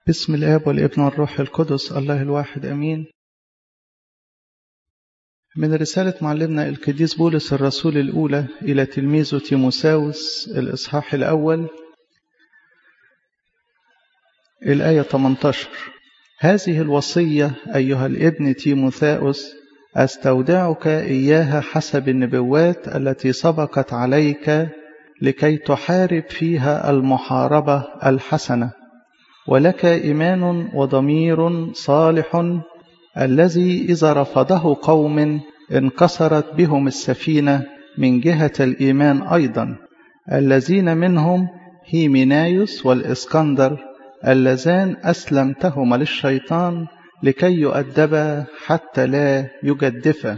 بسم الآب والابن والروح القدس الله الواحد أمين من رسالة معلمنا القديس بولس الرسول الأولى إلى تلميذه تيموساوس الإصحاح الأول الآية 18 هذه الوصية أيها الابن تيموثاوس أستودعك إياها حسب النبوات التي سبقت عليك لكي تحارب فيها المحاربة الحسنة ولك إيمان وضمير صالح الذي إذا رفضه قوم انكسرت بهم السفينة من جهة الإيمان أيضا الذين منهم هيمينايوس والإسكندر اللذان أسلمتهما للشيطان لكي يؤدبا حتى لا يجدفا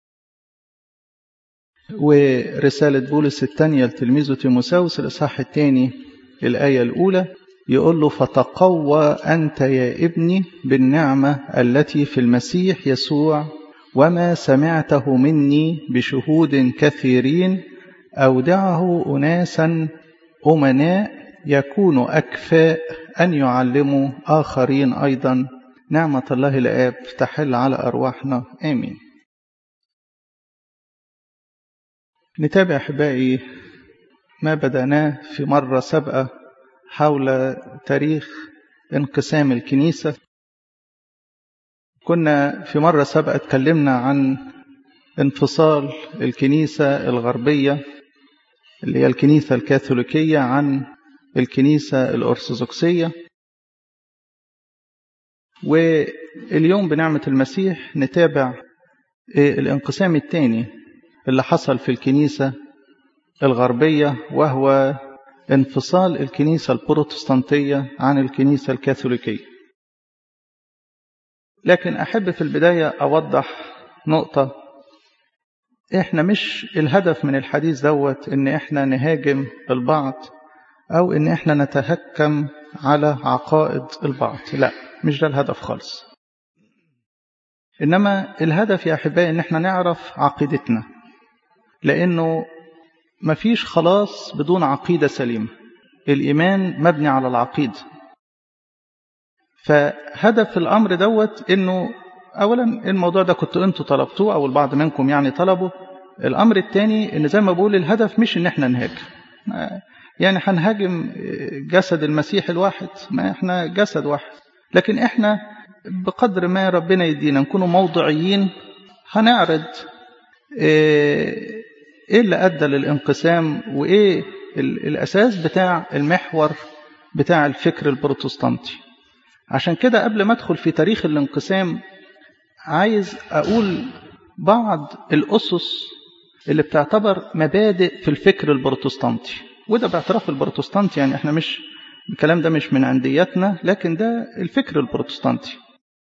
ورسالة بولس الثانية لتلميذه تيموساوس الإصحاح الثاني الآية الأولى يقول له فتقوى أنت يا ابني بالنعمة التي في المسيح يسوع وما سمعته مني بشهود كثيرين أودعه أناسا أمناء يكونوا أكفاء أن يعلموا آخرين أيضا نعمة الله الآب تحل على أرواحنا آمين نتابع أحبائي ما بدأناه في مرة سابقة حول تاريخ انقسام الكنيسة كنا في مرة سابقة اتكلمنا عن انفصال الكنيسة الغربية اللي هي الكنيسة الكاثوليكية عن الكنيسة الأرثوذكسية واليوم بنعمة المسيح نتابع الانقسام الثاني اللي حصل في الكنيسة الغربية وهو انفصال الكنيسة البروتستانتية عن الكنيسة الكاثوليكية لكن أحب في البداية أوضح نقطة إحنا مش الهدف من الحديث دوت إن إحنا نهاجم البعض أو إن إحنا نتهكم على عقائد البعض لا مش ده الهدف خالص إنما الهدف يا أحبائي إن إحنا نعرف عقيدتنا لأنه مفيش خلاص بدون عقيدة سليمة الإيمان مبني على العقيدة فهدف الأمر دوت إنه أولا الموضوع ده كنت أنتوا طلبتوه أو البعض منكم يعني طلبوا الأمر الثاني إن زي ما بقول الهدف مش إن إحنا نهاجم يعني هنهاجم جسد المسيح الواحد ما إحنا جسد واحد لكن إحنا بقدر ما ربنا يدينا نكون موضوعيين هنعرض ايه اللي ادى للانقسام وايه الاساس بتاع المحور بتاع الفكر البروتستانتي عشان كده قبل ما ادخل في تاريخ الانقسام عايز اقول بعض الاسس اللي بتعتبر مبادئ في الفكر البروتستانتي وده باعتراف البروتستانتي يعني احنا مش الكلام ده مش من عندياتنا لكن ده الفكر البروتستانتي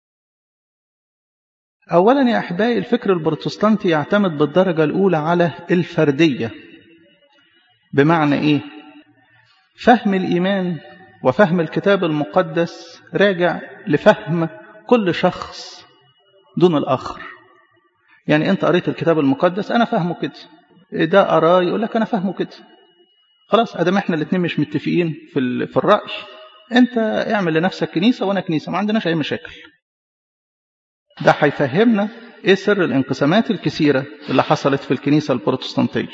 أولا يا أحبائي الفكر البروتستانتي يعتمد بالدرجة الأولى على الفردية بمعنى إيه؟ فهم الإيمان وفهم الكتاب المقدس راجع لفهم كل شخص دون الآخر يعني أنت قريت الكتاب المقدس أنا فهمه كده ده أراه يقول لك أنا فهمه كده خلاص أدام إحنا الاثنين مش متفقين في في الرأي أنت اعمل لنفسك كنيسة وأنا كنيسة ما عندناش أي مشاكل ده هيفهمنا ايه سر الانقسامات الكثيره اللي حصلت في الكنيسه البروتستانتيه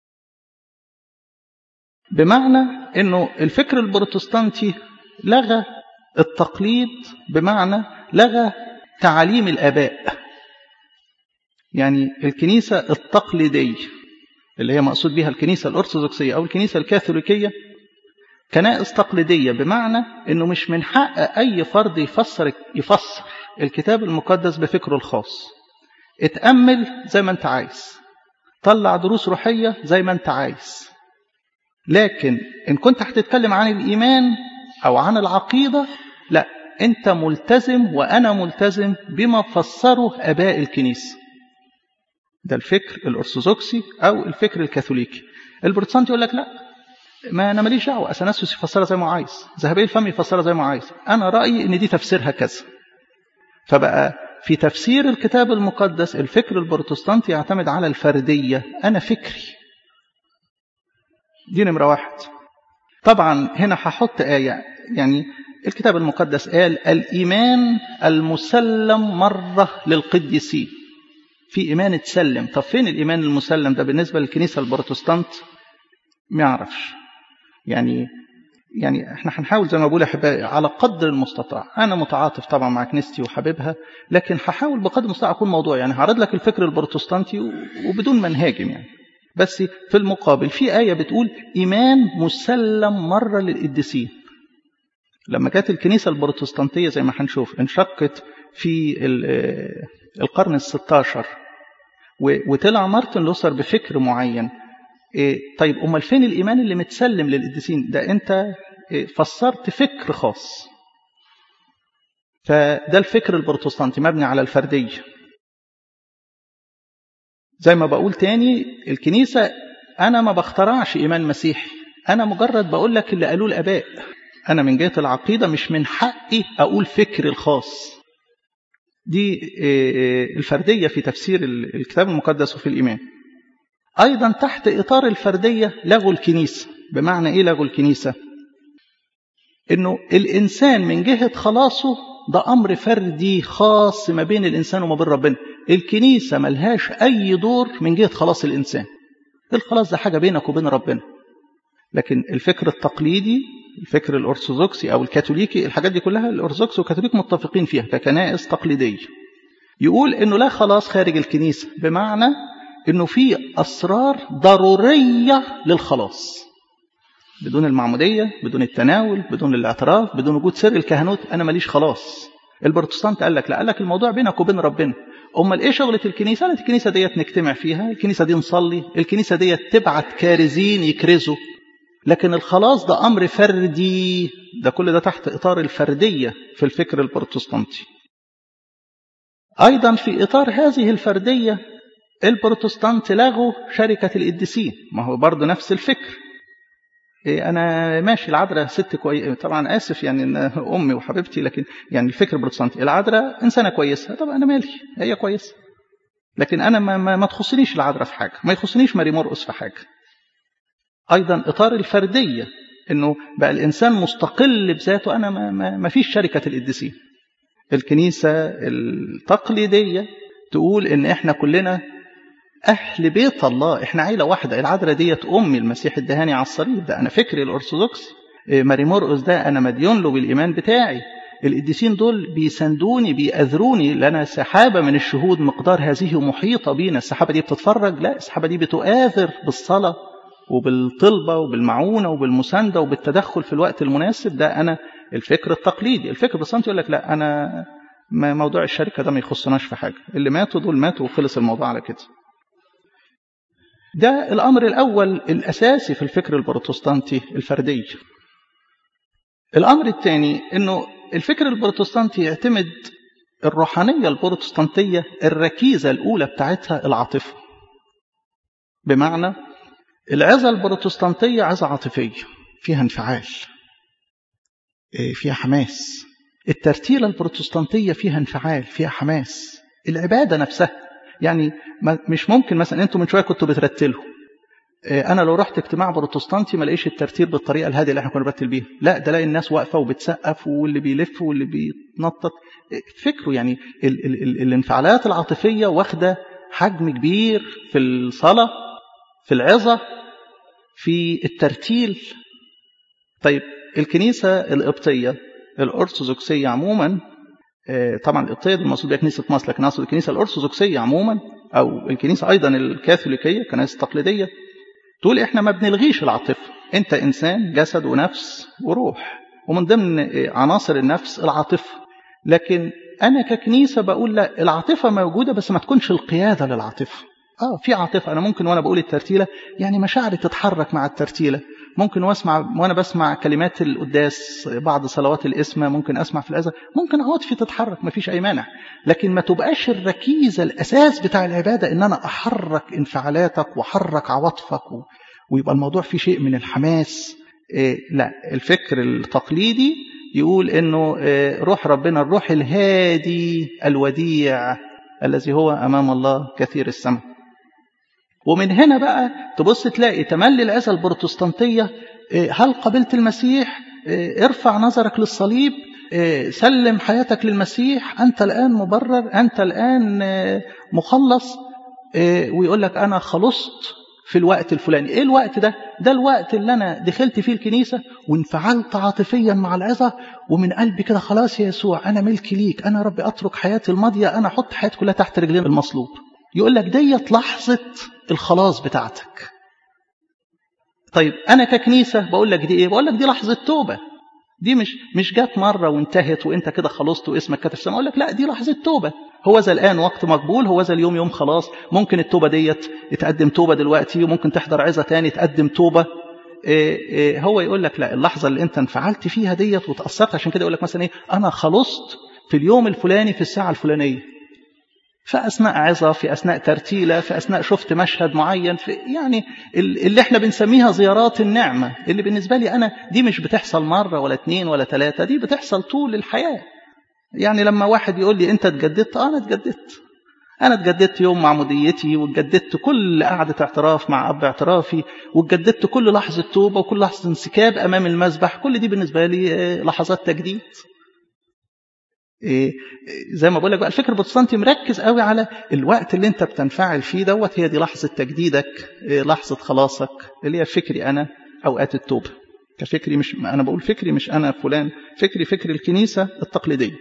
بمعنى انه الفكر البروتستانتي لغى التقليد بمعنى لغى تعاليم الاباء يعني الكنيسه التقليديه اللي هي مقصود بها الكنيسه الارثوذكسيه او الكنيسه الكاثوليكيه كنائس تقليديه بمعنى انه مش من حق اي فرد يفسر يفسر الكتاب المقدس بفكره الخاص اتأمل زي ما انت عايز طلع دروس روحية زي ما انت عايز لكن ان كنت هتتكلم عن الإيمان أو عن العقيدة لا انت ملتزم وأنا ملتزم بما فسره أباء الكنيسة ده الفكر الأرثوذكسي أو الفكر الكاثوليكي البروتستانت يقول لك لا ما انا ماليش دعوه اثناسيوس يفسرها زي ما عايز ذهبي الفم يفسرها زي ما عايز انا رايي ان دي تفسيرها كذا فبقى في تفسير الكتاب المقدس الفكر البروتستانتي يعتمد على الفردية أنا فكري دي نمرة واحد طبعا هنا هحط آية يعني الكتاب المقدس قال الإيمان المسلم مرة للقديسين في إيمان اتسلم طب فين الإيمان المسلم ده بالنسبة للكنيسة البروتستانت ما يعرفش يعني يعني احنا هنحاول زي ما بقول احبائي على قدر المستطاع انا متعاطف طبعا مع كنيستي وحبيبها لكن هحاول بقدر المستطاع اكون موضوع يعني هعرض لك الفكر البروتستانتي وبدون ما نهاجم يعني بس في المقابل في آية بتقول إيمان مسلم مرة للقديسين لما كانت الكنيسة البروتستانتية زي ما هنشوف انشقت في القرن الستاشر وطلع مارتن لوثر بفكر معين طيب أمال فين الإيمان اللي متسلم للقديسين ده أنت فسرت فكر خاص فده الفكر البروتستانتي مبني على الفردية زي ما بقول تاني الكنيسة أنا ما بخترعش إيمان مسيحي أنا مجرد بقول لك اللي قالوه الآباء أنا من جهة العقيدة مش من حقي أقول فكري الخاص دي الفردية في تفسير الكتاب المقدس وفي الإيمان أيضا تحت إطار الفردية لغوا الكنيسة بمعنى إيه لغوا الكنيسة إنه الإنسان من جهة خلاصه ده أمر فردي خاص ما بين الإنسان وما بين ربنا الكنيسة ملهاش أي دور من جهة خلاص الإنسان الخلاص ده حاجة بينك وبين ربنا لكن الفكر التقليدي الفكر الأرثوذكسي أو الكاثوليكي الحاجات دي كلها الأرثوذكس والكاثوليك متفقين فيها ككنائس تقليدية يقول إنه لا خلاص خارج الكنيسة بمعنى إنه في أسرار ضرورية للخلاص بدون المعمودية بدون التناول بدون الاعتراف بدون وجود سر الكهنوت أنا ماليش خلاص البروتستانت قال لك لا قال لك الموضوع بينك وبين ربنا امال ايه شغله الكنيسه قالت الكنيسه ديت نجتمع فيها الكنيسه دي نصلي الكنيسه ديت تبعت كارزين يكرزوا لكن الخلاص ده امر فردي ده كل ده تحت اطار الفرديه في الفكر البروتستانتي ايضا في اطار هذه الفرديه البروتستانت لغوا شركه القديسين ما هو برضه نفس الفكر إيه انا ماشي العذراء ست كويسه طبعا اسف يعني ان امي وحبيبتي لكن يعني الفكر البروتستانتي العذراء انسانه كويسه طب انا مالي هي كويسه لكن انا ما, ما, ما تخصنيش العذراء في حاجه ما يخصنيش ماري مرقس في حاجه ايضا اطار الفرديه انه بقى الانسان مستقل بذاته انا ما, ما, ما فيش شركه القديسين الكنيسه التقليديه تقول ان احنا كلنا أهل بيت الله إحنا عيلة واحدة العذراء ديت أمي المسيح الدهاني على الصليب ده أنا فكري الأرثوذكسي ماري مرقس ده أنا مديون له بالإيمان بتاعي القديسين دول بيساندوني بيأذروني لنا سحابة من الشهود مقدار هذه محيطة بينا السحابة دي بتتفرج لا السحابة دي بتؤاذر بالصلاة وبالطلبة وبالمعونة وبالمساندة وبالتدخل في الوقت المناسب ده أنا الفكر التقليدي الفكر البروتستانتي يقول لك لا أنا موضوع الشركة ده ما يخصناش في حاجة اللي ماتوا دول ماتوا وخلص الموضوع على كده ده الأمر الأول الأساسي في الفكر البروتستانتي الفردي الأمر الثاني أنه الفكر البروتستانتي يعتمد الروحانية البروتستانتية الركيزة الأولى بتاعتها العاطفة بمعنى العظة البروتستانتية عظة عاطفية فيها انفعال فيها حماس الترتيلة البروتستانتية فيها انفعال فيها حماس العبادة نفسها يعني مش ممكن مثلا انتوا من شويه كنتوا بترتلوا انا لو رحت اجتماع بروتستانتي ما الاقيش الترتيل بالطريقه الهاديه اللي احنا كنا بنرتل بيها لا ده الاقي الناس واقفه وبتسقف واللي بيلف واللي بيتنطط فكروا يعني ال ال ال الانفعالات العاطفيه واخده حجم كبير في الصلاه في العظه في الترتيل طيب الكنيسه القبطيه الارثوذكسيه عموما طبعا القبطيه دي المقصود بها كنيسه مصر لكن اقصد الكنيسه الارثوذكسيه عموما او الكنيسه ايضا الكاثوليكيه كنائس تقليديه تقول احنا ما بنلغيش العاطفه انت انسان جسد ونفس وروح ومن ضمن عناصر النفس العاطفه لكن انا ككنيسه بقول لا العاطفه موجوده بس ما تكونش القياده للعاطفه اه في عاطفه انا ممكن وانا بقول الترتيله يعني مشاعري تتحرك مع الترتيله ممكن واسمع وانا بسمع كلمات القداس بعض صلوات الاسمه ممكن اسمع في الاذى ممكن عواطفي تتحرك ما فيش اي مانع لكن ما تبقاش الركيزه الاساس بتاع العباده ان انا احرك انفعالاتك واحرك عواطفك و... ويبقى الموضوع فيه شيء من الحماس إيه لا الفكر التقليدي يقول انه إيه روح ربنا الروح الهادي الوديع الذي هو امام الله كثير السمع ومن هنا بقى تبص تلاقي تملي العزة البروتستانتية هل قبلت المسيح ارفع نظرك للصليب سلم حياتك للمسيح أنت الآن مبرر أنت الآن مخلص ويقول لك أنا خلصت في الوقت الفلاني ايه الوقت ده ده الوقت اللي انا دخلت فيه الكنيسه وانفعلت عاطفيا مع العظه ومن قلبي كده خلاص يا يسوع انا ملك ليك انا ربي اترك حياتي الماضيه انا احط حياتي كلها تحت رجلين المصلوب يقول لك ديت لحظه الخلاص بتاعتك طيب انا ككنيسه بقول لك دي ايه بقول لك دي لحظه توبه دي مش مش جت مره وانتهت وانت كده خلصت واسمك كتب سما اقول لك لا دي لحظه توبه هو ذا الآن وقت مقبول هو ذا اليوم يوم خلاص ممكن التوبة ديت تقدم توبة دلوقتي وممكن تحضر عظة تاني تقدم توبة إيه إيه هو يقول لك لا اللحظة اللي انت انفعلت فيها ديت وتأثرت عشان كده يقول لك مثلا ايه أنا خلصت في اليوم الفلاني في الساعة الفلانية في أثناء عظة في أثناء ترتيلة في أثناء شفت مشهد معين في يعني اللي احنا بنسميها زيارات النعمة اللي بالنسبة لي أنا دي مش بتحصل مرة ولا اتنين ولا تلاتة دي بتحصل طول الحياة يعني لما واحد يقول لي انت اتجددت اه انا اتجددت انا اتجددت يوم معموديتي واتجددت كل قعده اعتراف مع اب اعترافي واتجددت كل لحظه توبه وكل لحظه انسكاب امام المذبح كل دي بالنسبه لي لحظات تجديد إيه زي ما بقول لك بقى الفكر البروتستانتي مركز قوي على الوقت اللي انت بتنفعل فيه دوت هي دي لحظه تجديدك إيه لحظه خلاصك اللي هي فكري انا اوقات التوبه كفكري مش انا بقول فكري مش انا فلان فكري فكر الكنيسه التقليديه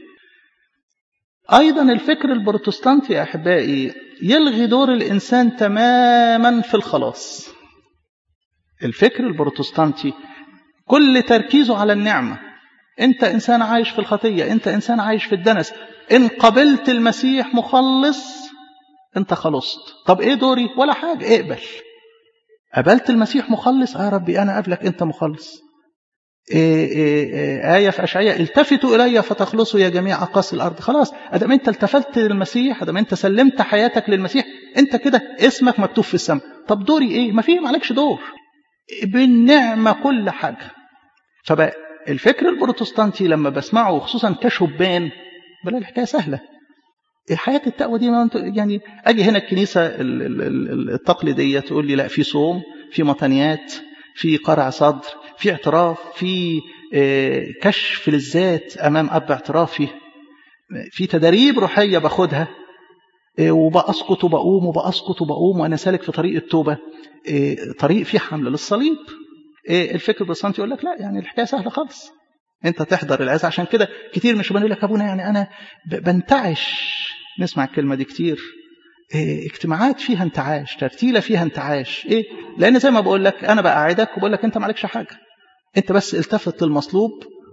أيضا الفكر البروتستانتي يا أحبائي يلغي دور الإنسان تماما في الخلاص الفكر البروتستانتي كل تركيزه على النعمة أنت إنسان عايش في الخطية أنت إنسان عايش في الدنس إن قبلت المسيح مخلص أنت خلصت طب إيه دوري ولا حاجة اقبل قبلت المسيح مخلص آه ربي أنا قبلك أنت مخلص إيه إيه آية في أشعياء التفتوا إلي فتخلصوا يا جميع أقاصي الأرض خلاص أدام أنت التفت للمسيح أدام أنت سلمت حياتك للمسيح أنت كده اسمك مكتوب في السماء طب دوري إيه ما فيه معلكش دور بالنعمة كل حاجة فبقى الفكر البروتستانتي لما بسمعه خصوصا كشبان بلا الحكاية سهلة حياة التقوى دي ما يعني أجي هنا الكنيسة التقليدية تقول لي لا في صوم في مطنيات في قرع صدر في اعتراف في كشف للذات أمام أب اعترافي في تدريب روحية باخدها وبأسقط وبقوم وبأسقط وبقوم وأنا سالك في طريق التوبة طريق فيه حمل للصليب الفكر البروتستانتي يقول لك لا يعني الحكاية سهلة خالص انت تحضر العزة عشان كده كتير مش بنقول لك ابونا يعني انا بنتعش نسمع الكلمة دي كتير اجتماعات فيها انتعاش ترتيلة فيها انتعاش ايه لان زي ما بقول لك انا بقعدك وبقول لك انت معلكش حاجة انت بس التفت للمصلوب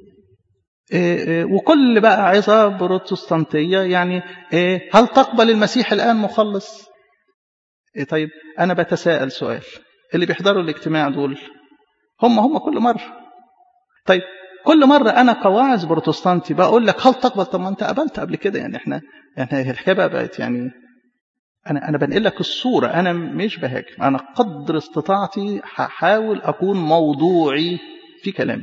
إيه إيه وكل بقى عظة بروتستانتية يعني إيه هل تقبل المسيح الآن مخلص إيه طيب أنا بتساءل سؤال اللي بيحضروا الاجتماع دول هم هم كل مرة طيب كل مرة أنا كواعظ بروتستانتي بقول لك هل تقبل طب ما أنت قبلت قبل كده يعني إحنا يعني الحكاية بقى بقت يعني أنا أنا بنقل لك الصورة أنا مش بهاجم أنا قدر استطاعتي هحاول أكون موضوعي في كلامي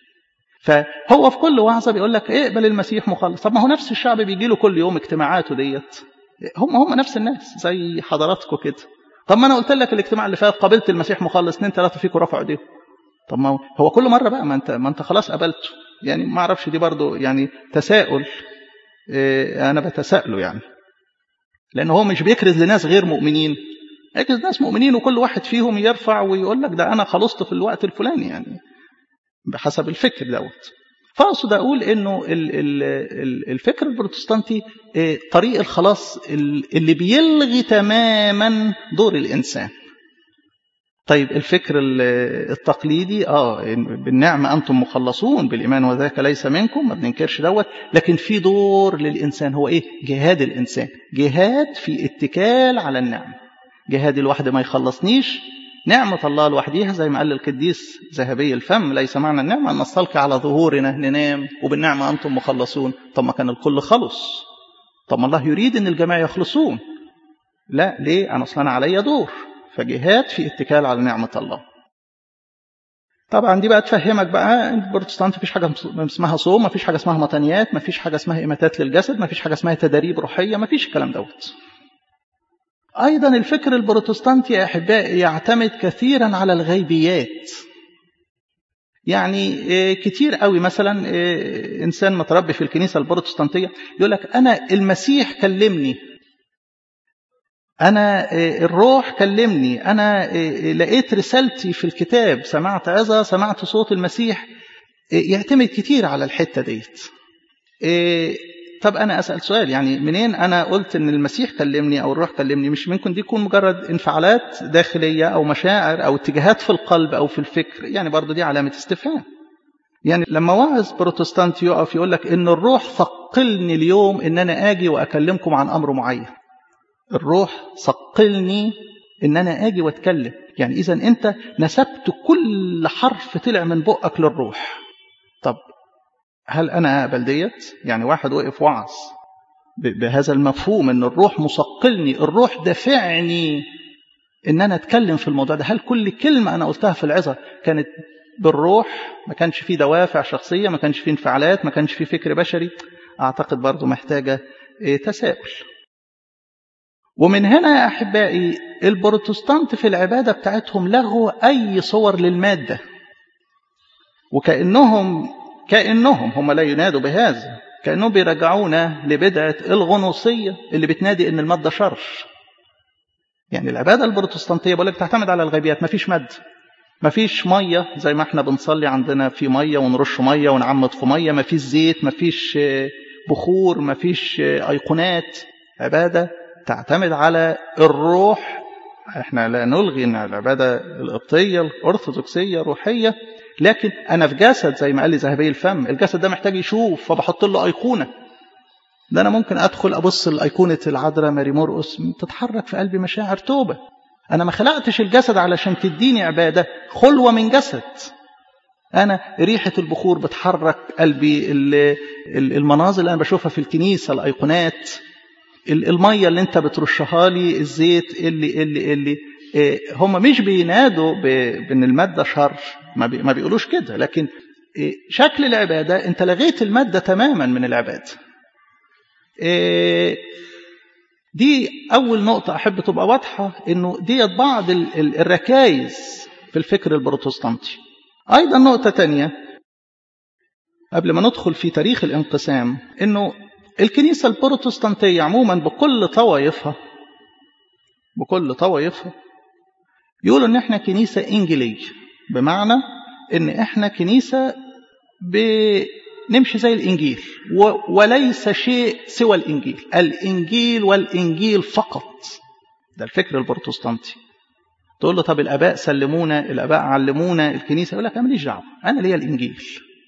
فهو في كل وعظة بيقول لك اقبل المسيح مخلص طب ما هو نفس الشعب بيجي له كل يوم اجتماعاته ديت هم هم نفس الناس زي حضراتكم كده طب ما انا قلت لك الاجتماع اللي فات قبلت المسيح مخلص اثنين ثلاثه فيكم رفعوا ايديهم طب ما هو كل مره بقى ما انت ما انت خلاص قبلته يعني ما اعرفش دي برضو يعني تساؤل إيه انا بتساءله يعني لان هو مش بيكرز لناس غير مؤمنين يكرز ناس مؤمنين وكل واحد فيهم يرفع ويقول لك ده انا خلصت في الوقت الفلاني يعني بحسب الفكر دوت فاقصد اقول انه الفكر البروتستانتي طريق الخلاص اللي بيلغي تماما دور الانسان طيب الفكر التقليدي اه بالنعمه انتم مخلصون بالايمان وذاك ليس منكم ما بننكرش دوت لكن في دور للانسان هو ايه جهاد الانسان جهاد في اتكال على النعمه جهادي لوحده ما يخلصنيش نعمة الله لوحديها زي ما قال القديس ذهبي الفم ليس معنى النعمة أن نستلقي على ظهورنا ننام وبالنعمة أنتم مخلصون طب ما كان الكل خلص طب ما الله يريد أن الجميع يخلصون لا ليه أنا أصلا علي دور فجهاد في اتكال على نعمة الله طبعا دي بقى تفهمك بقى البروتستانت مفيش حاجة اسمها صوم مفيش حاجة اسمها مطنيات مفيش حاجة اسمها إماتات للجسد مفيش حاجة اسمها تداريب روحية مفيش الكلام دوت أيضا الفكر البروتستانتي يا أحبائي يعتمد كثيرا على الغيبيات يعني كتير قوي مثلا انسان متربي في الكنيسه البروتستانتيه يقول لك انا المسيح كلمني انا الروح كلمني انا لقيت رسالتي في الكتاب سمعت اذى سمعت صوت المسيح يعتمد كتير على الحته ديت طب انا اسال سؤال يعني منين انا قلت ان المسيح كلمني او الروح كلمني مش ممكن دي تكون مجرد انفعالات داخليه او مشاعر او اتجاهات في القلب او في الفكر يعني برضو دي علامه استفهام يعني لما واعظ بروتستانت يقف يقول لك ان الروح ثقلني اليوم ان انا اجي واكلمكم عن امر معين الروح ثقلني ان انا اجي واتكلم يعني اذا انت نسبت كل حرف طلع من بقك للروح طب هل انا اقبل ديت يعني واحد وقف وعظ بهذا المفهوم ان الروح مثقلني الروح دافعني ان انا اتكلم في الموضوع ده هل كل كلمه انا قلتها في العظه كانت بالروح ما كانش فيه دوافع شخصيه ما كانش فيه انفعالات ما كانش فيه فكر بشري اعتقد برضو محتاجه تساؤل ومن هنا يا احبائي البروتستانت في العباده بتاعتهم لغوا اي صور للماده وكانهم كانهم هم لا ينادوا بهذا كانهم بيرجعونا لبدعه الغنوصيه اللي بتنادي ان الماده شر يعني العباده البروتستانتيه بقول لك تعتمد على الغيبيات ما فيش ماده ما فيش ميه زي ما احنا بنصلي عندنا في ميه ونرش ميه ونعمد في ميه ما فيش زيت ما فيش بخور ما فيش ايقونات عباده تعتمد على الروح احنا لا نلغي ان العباده القبطيه الارثوذكسيه روحيه لكن انا في جسد زي ما قال لي ذهبي الفم الجسد ده محتاج يشوف فبحط له ايقونه ده انا ممكن ادخل ابص لايقونه العذراء ماري مرقس تتحرك في قلبي مشاعر توبه انا ما خلقتش الجسد علشان تديني عباده خلوه من جسد انا ريحه البخور بتحرك قلبي المناظر اللي انا بشوفها في الكنيسه الايقونات الميه اللي انت بترشها لي الزيت اللي اللي اللي هم مش بينادوا بان الماده شر ما, بي ما بيقولوش كده لكن شكل العباده انت لغيت الماده تماما من العباده دي اول نقطه احب تبقى واضحه انه ديت بعض الركائز في الفكر البروتستانتي ايضا نقطه تانية قبل ما ندخل في تاريخ الانقسام انه الكنيسة البروتستانتية عموما بكل طوائفها بكل طوائفها يقولوا ان احنا كنيسة انجيلية بمعنى ان احنا كنيسة بنمشي زي الانجيل وليس شيء سوى الانجيل الانجيل والانجيل فقط ده الفكر البروتستانتي تقول له طب الاباء سلمونا الاباء علمونا الكنيسه يقول لك انا ماليش دعوه انا ليا الانجيل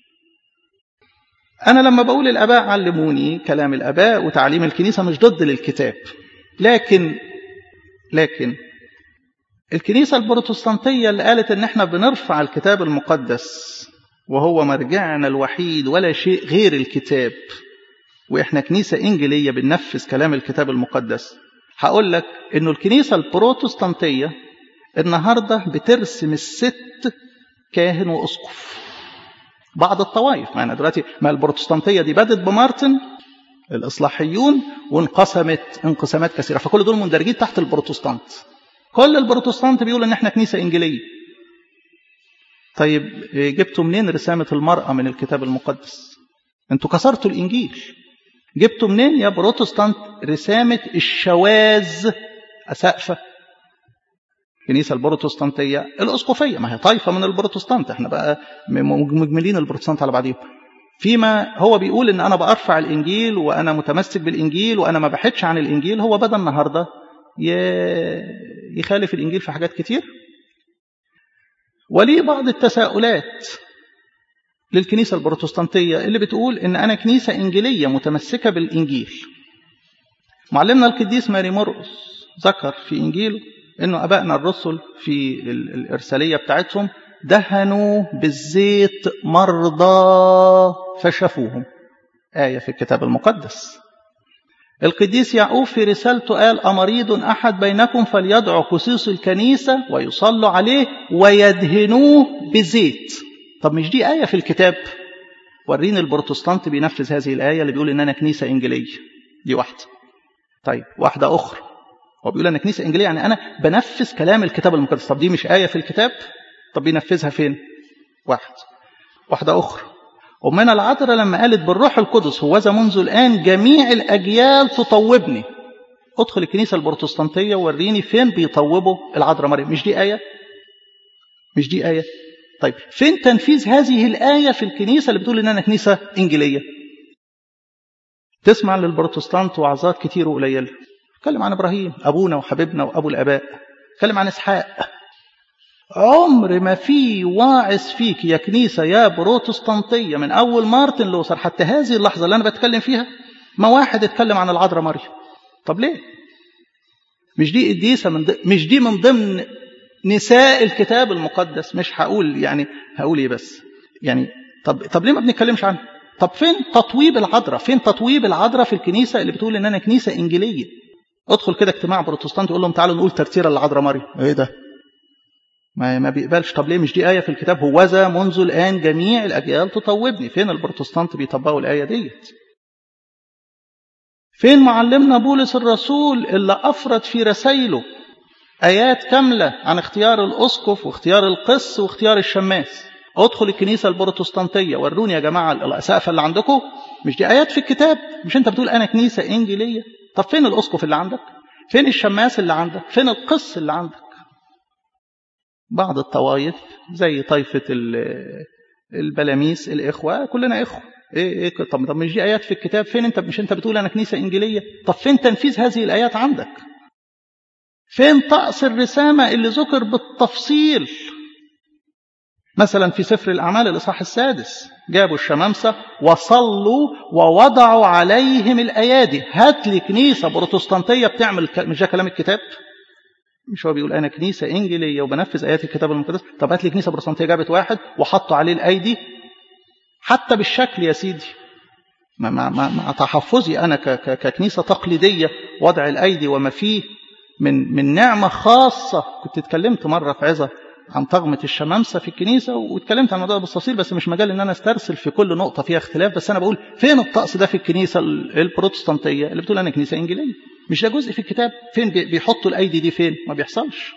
أنا لما بقول الآباء علموني كلام الآباء وتعليم الكنيسة مش ضد للكتاب لكن لكن الكنيسة البروتستانتية اللي قالت إن إحنا بنرفع الكتاب المقدس وهو مرجعنا الوحيد ولا شيء غير الكتاب وإحنا كنيسة إنجيلية بننفذ كلام الكتاب المقدس هقول لك إنه الكنيسة البروتستانتية النهاردة بترسم الست كاهن وأسقف بعض الطوائف معنا دلوقتي ما البروتستانتيه دي بدت بمارتن الاصلاحيون وانقسمت انقسامات كثيره فكل دول مندرجين تحت البروتستانت كل البروتستانت بيقول ان احنا كنيسه انجيليه طيب جبتوا منين رسامه المراه من الكتاب المقدس انتوا كسرتوا الانجيل جبتوا منين يا بروتستانت رسامه الشواذ اسقفه الكنيسه البروتستانتيه الاسقفيه ما هي طائفه من البروتستانت احنا بقى مجملين البروتستانت على بعضهم فيما هو بيقول ان انا برفع الانجيل وانا متمسك بالانجيل وانا ما بحدش عن الانجيل هو بدا النهارده يخالف الانجيل في حاجات كتير وليه بعض التساؤلات للكنيسه البروتستانتيه اللي بتقول ان انا كنيسه انجيليه متمسكه بالانجيل معلمنا القديس ماري مرقس ذكر في انجيله انه ابائنا الرسل في الارساليه بتاعتهم دهنوا بالزيت مرضى فشفوهم ايه في الكتاب المقدس القديس يعقوب في رسالته قال أمريض أحد بينكم فليدعو خصيص الكنيسة ويصلوا عليه ويدهنوه بزيت طب مش دي آية في الكتاب وريني البروتستانت بينفذ هذه الآية اللي بيقول إن أنا كنيسة إنجيلية دي واحدة طيب واحدة أخرى هو بيقول أنا كنيسة إنجيلية يعني أنا بنفذ كلام الكتاب المقدس طب دي مش آية في الكتاب طب بينفذها فين واحد واحدة أخرى أمنا العذراء لما قالت بالروح القدس هوذا منذ الآن جميع الأجيال تطوبني ادخل الكنيسة البروتستانتية ووريني فين بيطوبوا العذراء مريم مش دي آية مش دي آية طيب فين تنفيذ هذه الآية في الكنيسة اللي بتقول إن أنا كنيسة إنجيلية تسمع للبروتستانت وعظات كتير وقليلة اتكلم عن إبراهيم أبونا وحبيبنا وأبو الآباء اتكلم عن إسحاق عمر ما في واعظ فيك يا كنيسة يا بروتستانتية من أول مارتن لوثر حتى هذه اللحظة اللي أنا بتكلم فيها ما واحد اتكلم عن العذراء مريم طب ليه مش دي قديسة من ضمن مش دي من ضمن نساء الكتاب المقدس مش هقول يعني هقول ايه بس يعني طب طب ليه ما بنتكلمش عنها طب فين تطويب العذراء فين تطويب العذراء في الكنيسة اللي بتقول ان انا كنيسة انجيلية ادخل كده اجتماع بروتستانتي يقول لهم تعالوا نقول ترتيرة للعذراء مريم ايه ده ما ما بيقبلش طب ليه مش دي آية في الكتاب هوذا منذ الآن جميع الأجيال تطوبني فين البروتستانت بيطبقوا الآية ديت فين معلمنا بولس الرسول اللي أفرد في رسائله آيات كاملة عن اختيار الأسقف واختيار القس واختيار الشماس ادخل الكنيسة البروتستانتية وروني يا جماعة الأسقف اللي عندكم مش دي آيات في الكتاب مش أنت بتقول أنا كنيسة إنجيلية طب فين الأسقف اللي عندك فين الشماس اللي عندك فين القس اللي عندك بعض الطوائف زي طائفة البلاميس الإخوة كلنا إخوة إيه إيه طب طب مش دي آيات في الكتاب فين أنت مش أنت بتقول أنا كنيسة إنجيلية طب فين تنفيذ هذه الآيات عندك فين طقس الرسامة اللي ذكر بالتفصيل مثلا في سفر الأعمال الإصحاح السادس جابوا الشمامسة وصلوا ووضعوا عليهم الأيادي هات لي كنيسة بروتستانتية بتعمل مش ده كلام الكتاب مش هو بيقول أنا كنيسة إنجيلية وبنفذ آيات الكتاب المقدس طب هات لي كنيسة بروتستانتية جابت واحد وحطوا عليه الأيدي حتى بالشكل يا سيدي مع, مع, مع تحفظي أنا ككنيسة تقليدية وضع الأيدي وما فيه من من نعمة خاصة كنت اتكلمت مرة في عظة عن طغمة الشمامسة في الكنيسة واتكلمت عن الموضوع بالتفصيل بس مش مجال ان انا استرسل في كل نقطة فيها اختلاف بس انا بقول فين الطقس ده في الكنيسة البروتستانتية اللي بتقول انا كنيسة انجيلية مش ده جزء في الكتاب فين بيحطوا الايدي دي فين ما بيحصلش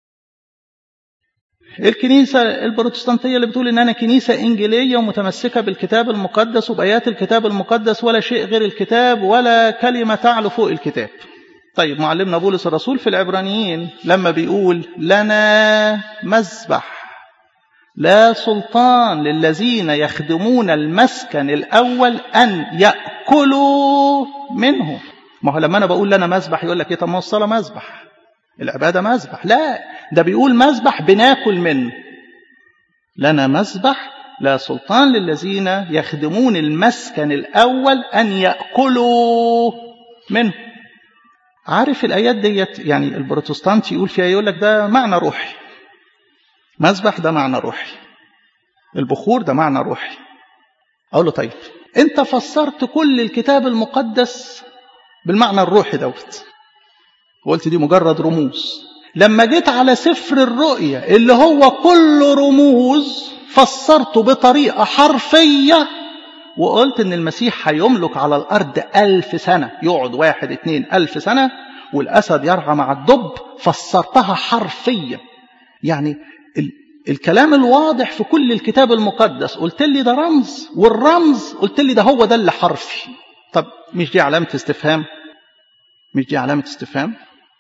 الكنيسة البروتستانتية اللي بتقول ان انا كنيسة انجيلية ومتمسكة بالكتاب المقدس وبآيات الكتاب المقدس ولا شيء غير الكتاب ولا كلمة تعلو فوق الكتاب طيب معلمنا بولس الرسول في العبرانيين لما بيقول لنا مذبح لا سلطان للذين يخدمون المسكن الأول أن يأكلوا منه ما هو لما أنا بقول لنا مذبح يقول لك إيه طب ما الصلاة مذبح العبادة مذبح لا ده بيقول مذبح بناكل منه لنا مذبح لا سلطان للذين يخدمون المسكن الأول أن يأكلوا منه عارف الآيات ديت يعني البروتستانت يقول فيها يقول لك ده معنى روحي مذبح ده معنى روحي البخور ده معنى روحي أقول له طيب أنت فسرت كل الكتاب المقدس بالمعنى الروحي دوت وقلت دي مجرد رموز لما جيت على سفر الرؤيا اللي هو كله رموز فسرته بطريقة حرفية وقلت ان المسيح هيملك على الارض ألف سنة يقعد واحد اتنين ألف سنة والأسد يرعى مع الدب فسرتها حرفيا يعني ال الكلام الواضح في كل الكتاب المقدس قلت لي ده رمز والرمز قلت لي ده هو ده اللي حرفي طب مش دي علامة استفهام مش دي علامة استفهام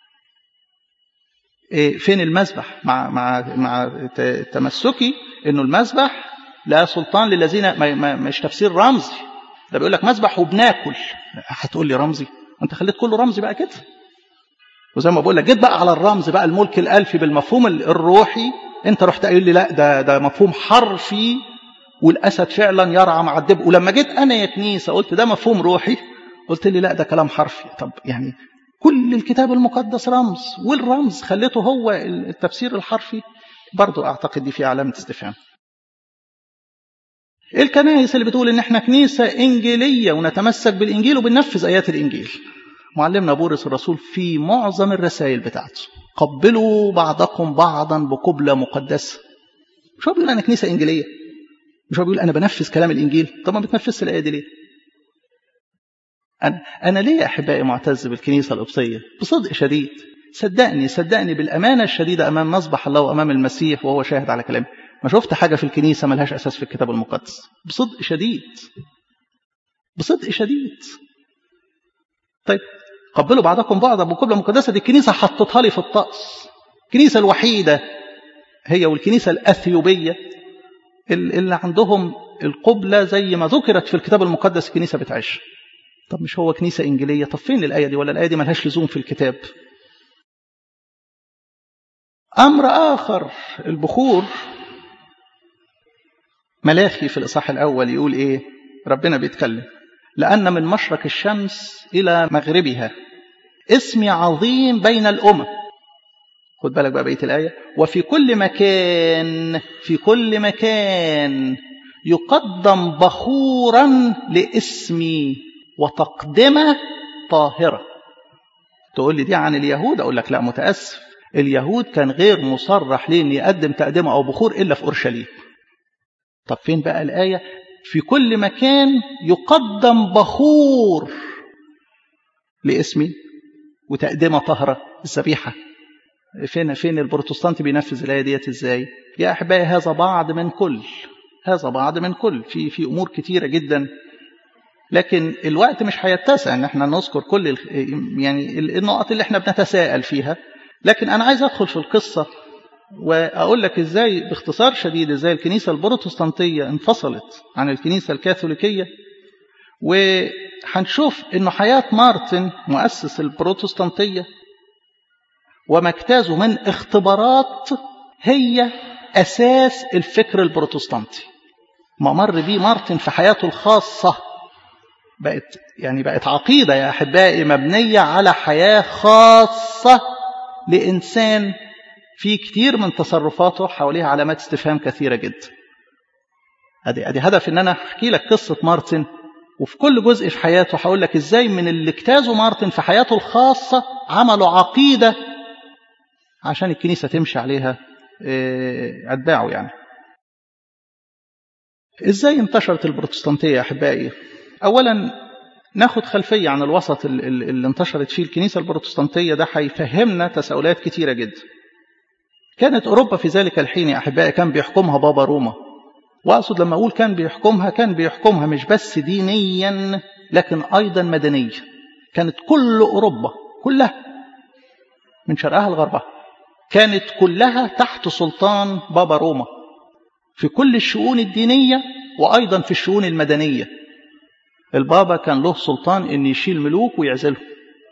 إيه فين المذبح مع مع مع تمسكي انه المذبح لا سلطان للذين ما ما مش تفسير رمزي ده بيقول لك مذبح وبناكل هتقول لي رمزي انت خليت كله رمزي بقى كده وزي ما بقول لك جيت بقى على الرمز بقى الملك الالفي بالمفهوم الروحي انت رحت قايل لي لا ده ده مفهوم حرفي والاسد فعلا يرعى مع الدب ولما جيت انا يا كنيسه قلت ده مفهوم روحي قلت لي لا ده كلام حرفي طب يعني كل الكتاب المقدس رمز والرمز خليته هو التفسير الحرفي برضو اعتقد دي في علامه استفهام الكنائس اللي بتقول ان احنا كنيسة انجيلية ونتمسك بالانجيل وبننفذ ايات الانجيل معلمنا بولس الرسول في معظم الرسائل بتاعته قبلوا بعضكم بعضا بقبلة مقدسة مش هو بيقول انا كنيسة انجيلية مش هو بيقول انا بنفذ كلام الانجيل طب ما بتنفذش الايه دي ليه انا انا ليه يا احبائي معتز بالكنيسة القبطية بصدق شديد صدقني صدقني بالامانة الشديدة امام مصبح الله وامام المسيح وهو شاهد على كلامي ما شفت حاجة في الكنيسة ملهاش أساس في الكتاب المقدس بصدق شديد بصدق شديد طيب قبلوا بعضكم بعضا بقبلة مقدسة دي الكنيسة حطتها لي في الطقس الكنيسة الوحيدة هي والكنيسة الأثيوبية اللي عندهم القبلة زي ما ذكرت في الكتاب المقدس الكنيسة بتعيش طب مش هو كنيسة إنجيلية طب فين الآية دي ولا الآية دي ملهاش لزوم في الكتاب أمر آخر البخور ملاخي في الإصحاح الأول يقول إيه ربنا بيتكلم لأن من مشرق الشمس إلى مغربها اسمي عظيم بين الأمم خد بالك بقى بقية الآية وفي كل مكان في كل مكان يقدم بخورا لاسمي وتقدمة طاهرة تقول لي دي عن اليهود أقول لك لا متأسف اليهود كان غير مصرح ليه أن يقدم تقدمة أو بخور إلا في أورشليم طب فين بقى الآية في كل مكان يقدم بخور لاسمي وتقدمة طهرة الذبيحة فين فين البروتستانت بينفذ الآية ديت إزاي يا أحبائي هذا بعض من كل هذا بعض من كل في في أمور كتيرة جدا لكن الوقت مش هيتسع ان احنا نذكر كل يعني النقط اللي احنا بنتساءل فيها لكن انا عايز ادخل في القصه واقول لك ازاي باختصار شديد ازاي الكنيسه البروتستانتيه انفصلت عن الكنيسه الكاثوليكيه وهنشوف انه حياه مارتن مؤسس البروتستانتيه وما اجتازه من اختبارات هي اساس الفكر البروتستانتي ما مر بيه مارتن في حياته الخاصه بقت يعني بقت عقيده يا احبائي مبنيه على حياه خاصه لانسان في كتير من تصرفاته حواليها علامات استفهام كثيره جدا ادي ادي هدف ان انا احكي لك قصه مارتن وفي كل جزء في حياته هقول لك ازاي من اللي اجتازه مارتن في حياته الخاصه عملوا عقيده عشان الكنيسه تمشي عليها اتباعه يعني ازاي انتشرت البروتستانتيه يا احبائي اولا ناخد خلفيه عن الوسط اللي انتشرت فيه الكنيسه البروتستانتيه ده هيفهمنا تساؤلات كتيره جدا كانت اوروبا في ذلك الحين يا احبائي كان بيحكمها بابا روما واقصد لما اقول كان بيحكمها كان بيحكمها مش بس دينيا لكن ايضا مدنيا كانت كل اوروبا كلها من شرقها لغربها كانت كلها تحت سلطان بابا روما في كل الشؤون الدينيه وايضا في الشؤون المدنيه البابا كان له سلطان ان يشيل ملوك ويعزلهم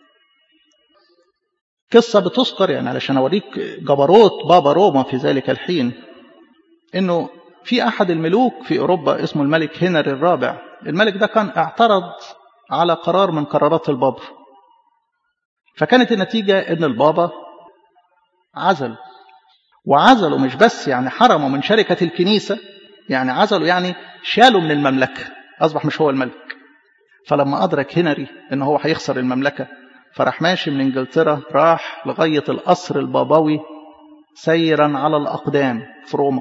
قصة بتذكر يعني علشان أوريك جبروت بابا روما في ذلك الحين إنه في أحد الملوك في أوروبا اسمه الملك هنري الرابع الملك ده كان اعترض على قرار من قرارات البابا فكانت النتيجة إن البابا عزل وعزلوا مش بس يعني حرموا من شركة الكنيسة يعني عزلوا يعني شالوا من المملكة أصبح مش هو الملك فلما أدرك هنري إن هو هيخسر المملكة فراح ماشي من انجلترا راح لغايه القصر البابوي سيرا على الاقدام في روما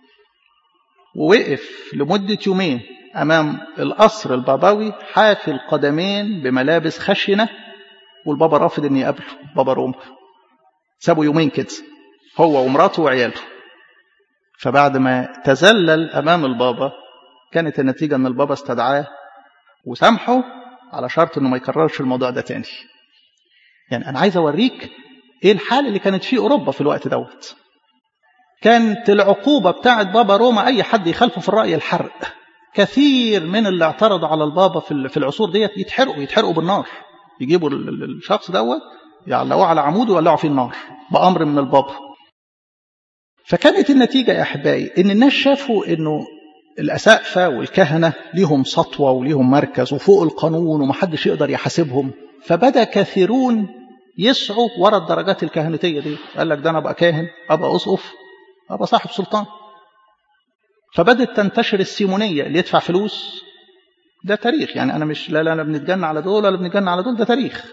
ووقف لمده يومين امام القصر البابوي حافي القدمين بملابس خشنه والبابا رافض ان يقابله بابا روما سابوا يومين كده هو ومراته وعياله فبعد ما تذلل امام البابا كانت النتيجه ان البابا استدعاه وسامحه على شرط انه ما يكررش الموضوع ده تاني يعني أنا عايز أوريك إيه الحال اللي كانت فيه أوروبا في الوقت دوت كانت العقوبة بتاعت بابا روما أي حد يخالفه في الرأي الحرق كثير من اللي اعترضوا على البابا في العصور ديت يتحرقوا يتحرقوا بالنار يجيبوا الشخص دوت يعلقوه على عمود ويولعوا فيه النار بأمر من البابا فكانت النتيجة يا أحبائي إن الناس شافوا إنه الأسقفة والكهنة ليهم سطوة وليهم مركز وفوق القانون ومحدش يقدر يحاسبهم فبدا كثيرون يسعوا ورا الدرجات الكهنوتيه دي قال لك ده انا ابقى كاهن ابقى اسقف ابقى صاحب سلطان فبدت تنتشر السيمونيه اللي يدفع فلوس ده تاريخ يعني انا مش لا لا انا بنتجنى على دول ولا بنتجنى على دول ده تاريخ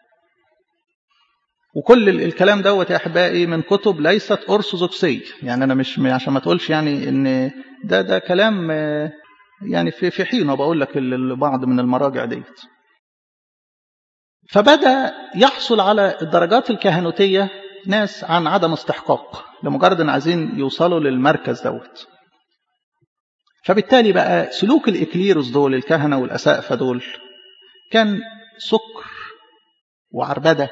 وكل الكلام دوت يا احبائي من كتب ليست ارثوذكسيه يعني انا مش عشان ما تقولش يعني ان ده ده كلام يعني في في حينه بقول لك بعض من المراجع ديت فبدا يحصل على الدرجات الكهنوتيه ناس عن عدم استحقاق لمجرد ان عايزين يوصلوا للمركز دوت فبالتالي بقى سلوك الإكليروس دول الكهنة والأسقفة دول كان سكر وعربدة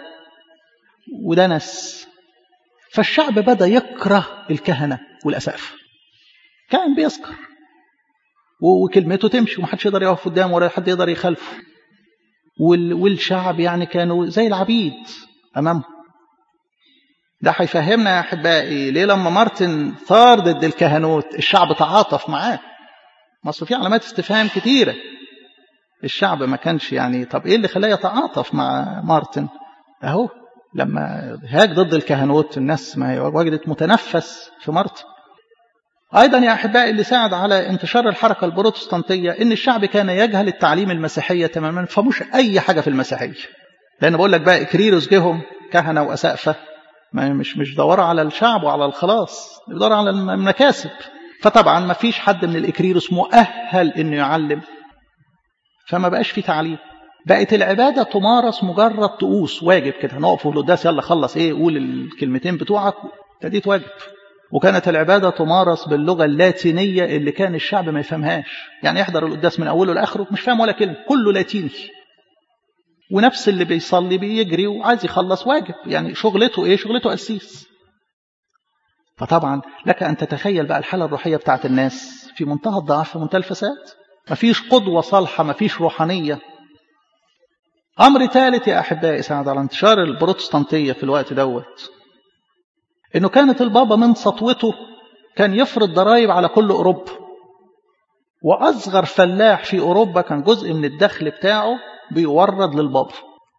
ودنس فالشعب بدأ يكره الكهنة والأسقفة كان بيسكر وكلمته تمشي ومحدش يقدر يقف قدامه ولا حد يقدر يخالفه والشعب يعني كانوا زي العبيد أمامه ده هيفهمنا يا أحبائي ليه لما مارتن ثار ضد الكهنوت الشعب تعاطف معاه مصر في علامات استفهام كتيرة الشعب ما كانش يعني طب ايه اللي خلاه يتعاطف مع مارتن اهو لما هاج ضد الكهنوت الناس ما وجدت متنفس في مارتن ايضا يا احبائي اللي ساعد على انتشار الحركه البروتستانتيه ان الشعب كان يجهل التعليم المسيحيه تماما فمش اي حاجه في المسيحيه لان بقول لك بقى اكريروس جهم كهنه واسقفه مش مش دوروا على الشعب وعلى الخلاص بيدوروا على المكاسب فطبعا ما فيش حد من الإكريروس مؤهل إنه يعلم فما بقاش في تعليم بقت العبادة تمارس مجرد طقوس واجب كده نقف في القداس يلا خلص ايه قول الكلمتين بتوعك ابتديت واجب وكانت العبادة تمارس باللغة اللاتينية اللي كان الشعب ما يفهمهاش يعني يحضر القداس من أوله لآخره مش فاهم ولا كلمة كله لاتيني ونفس اللي بيصلي بيجري وعايز يخلص واجب يعني شغلته ايه شغلته قسيس فطبعا لك أن تتخيل بقى الحالة الروحية بتاعت الناس في منتهى الضعف في منتهى الفساد مفيش قدوة صالحة مفيش روحانية أمر ثالث يا أحبائي ساعد على انتشار البروتستانتية في الوقت دوت إنه كانت البابا من سطوته كان يفرض ضرائب على كل أوروبا وأصغر فلاح في أوروبا كان جزء من الدخل بتاعه بيورد للبابا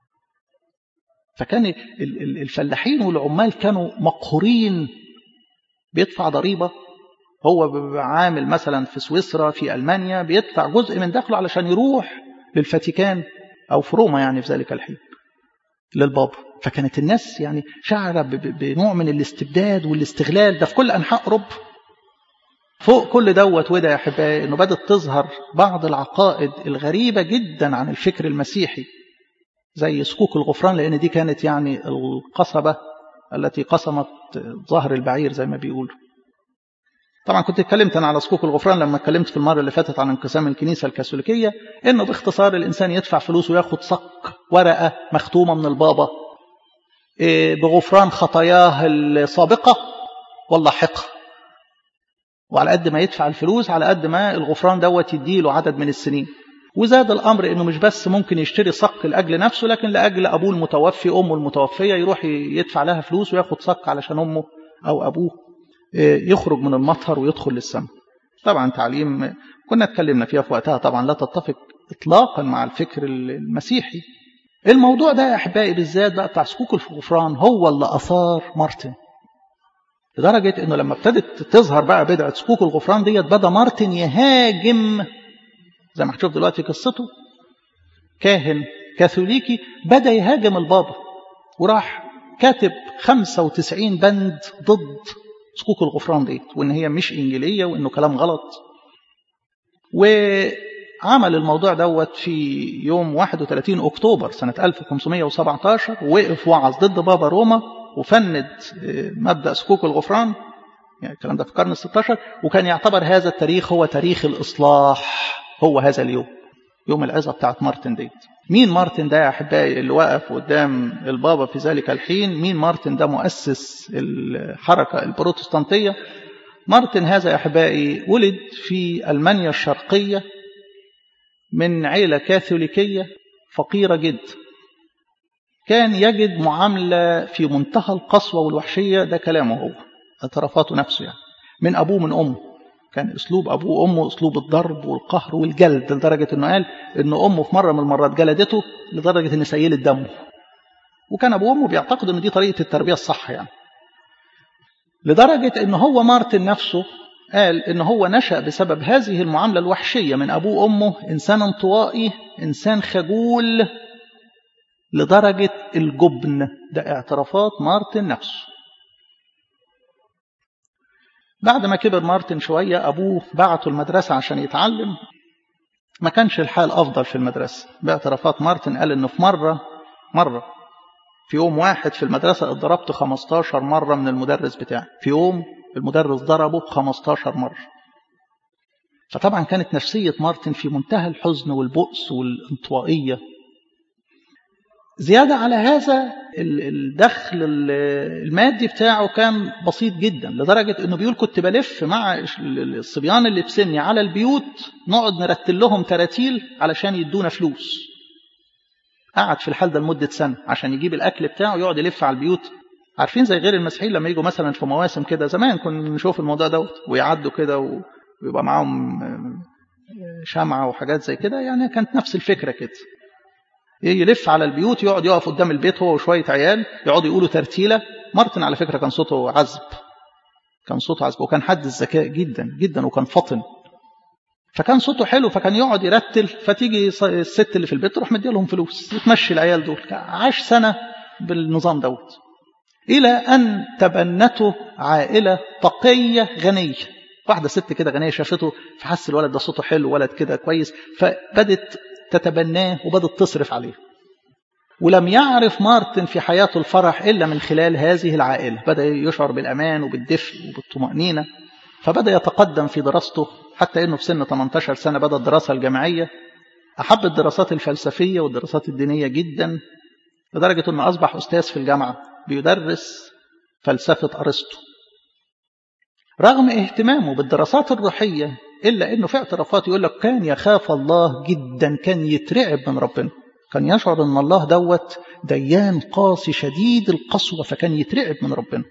فكان الفلاحين والعمال كانوا مقهورين بيدفع ضريبة هو عامل مثلا في سويسرا في ألمانيا بيدفع جزء من دخله علشان يروح للفاتيكان أو في روما يعني في ذلك الحين للبابا فكانت الناس يعني شعر بنوع من الاستبداد والاستغلال ده في كل أنحاء أوروبا فوق كل دوت وده يا أحبائي أنه بدأت تظهر بعض العقائد الغريبة جدا عن الفكر المسيحي زي سكوك الغفران لأن دي كانت يعني القصبة التي قسمت ظهر البعير زي ما بيقولوا طبعا كنت اتكلمت انا على سكوك الغفران لما اتكلمت في المره اللي فاتت عن انقسام الكنيسه الكاثوليكيه انه باختصار الانسان يدفع فلوس وياخد صك ورقه مختومه من البابا بغفران خطاياه السابقه واللاحقه وعلى قد ما يدفع الفلوس على قد ما الغفران دوت يديله عدد من السنين وزاد الأمر أنه مش بس ممكن يشتري صك لأجل نفسه لكن لأجل أبوه المتوفي أمه المتوفية يروح يدفع لها فلوس وياخد صك علشان أمه أو أبوه يخرج من المطهر ويدخل للسماء طبعا تعليم كنا اتكلمنا فيها في وقتها طبعا لا تتفق إطلاقا مع الفكر المسيحي الموضوع ده يا أحبائي بالذات بقى بتاع سكوك الغفران هو اللي أثار مارتن لدرجة أنه لما ابتدت تظهر بقى بدعة سكوك الغفران ديت بدأ مارتن يهاجم زي ما هتشوف دلوقتي قصته كاهن كاثوليكي بدأ يهاجم البابا وراح كاتب 95 بند ضد سكوك الغفران ديت وان هي مش انجيليه وانه كلام غلط وعمل الموضوع دوت في يوم 31 اكتوبر سنه 1517 وقف وعظ ضد بابا روما وفند مبدا سكوك الغفران يعني الكلام ده في القرن ال 16 وكان يعتبر هذا التاريخ هو تاريخ الاصلاح هو هذا اليوم يوم العظة بتاعت مارتن ديت مين مارتن ده يا أحبائي اللي وقف قدام البابا في ذلك الحين مين مارتن ده مؤسس الحركة البروتستانتية مارتن هذا يا أحبائي ولد في ألمانيا الشرقية من عيلة كاثوليكية فقيرة جدا كان يجد معاملة في منتهى القسوة والوحشية ده كلامه هو اعترافاته نفسه يعني من أبوه من أمه كان اسلوب ابوه وامه اسلوب الضرب والقهر والجلد لدرجه انه قال ان امه في مره من المرات جلدته لدرجه ان سيلت دمه وكان ابوه وامه بيعتقدوا ان دي طريقه التربيه الصح يعني لدرجه ان هو مارتن نفسه قال ان هو نشا بسبب هذه المعامله الوحشيه من ابوه وامه انسان انطوائي انسان خجول لدرجه الجبن ده اعترافات مارتن نفسه بعد ما كبر مارتن شوية أبوه بعته المدرسة عشان يتعلم ما كانش الحال أفضل في المدرسة باعترافات مارتن قال إنه في مرة مرة في يوم واحد في المدرسة اتضربت 15 مرة من المدرس بتاعي في يوم المدرس ضربه 15 مرة فطبعا كانت نفسية مارتن في منتهى الحزن والبؤس والانطوائية زيادة على هذا الدخل المادي بتاعه كان بسيط جدا لدرجة انه بيقول كنت بلف مع الصبيان اللي في سني على البيوت نقعد نرتل لهم تراتيل علشان يدونا فلوس قعد في الحال ده لمدة سنة عشان يجيب الأكل بتاعه يقعد يلف على البيوت عارفين زي غير المسيحيين لما يجوا مثلا في مواسم كده زمان كنا نشوف الموضوع دوت ويعدوا كده ويبقى معاهم شمعة وحاجات زي كده يعني كانت نفس الفكرة كده يلف على البيوت يقعد يقف قدام البيت هو وشوية عيال يقعدوا يقولوا ترتيلة مارتن على فكرة كان صوته عذب كان صوته عذب وكان حد الذكاء جدا جدا وكان فطن فكان صوته حلو فكان يقعد يرتل فتيجي الست اللي في البيت تروح مدي لهم فلوس وتمشي العيال دول عاش سنة بالنظام دوت إلى أن تبنته عائلة تقية غنية واحدة ست كده غنية شافته فحس الولد ده صوته حلو ولد كده كويس فبدت تتبناه وبدت تصرف عليه ولم يعرف مارتن في حياته الفرح إلا من خلال هذه العائلة بدأ يشعر بالأمان وبالدفء وبالطمأنينة فبدأ يتقدم في دراسته حتى أنه في سن 18 سنة بدأ الدراسة الجامعية أحب الدراسات الفلسفية والدراسات الدينية جدا لدرجة أنه أصبح أستاذ في الجامعة بيدرس فلسفة أرسطو رغم اهتمامه بالدراسات الروحية إلا أنه في اعترافات يقول لك كان يخاف الله جدا كان يترعب من ربنا كان يشعر أن الله دوت ديان قاسي شديد القسوة فكان يترعب من ربنا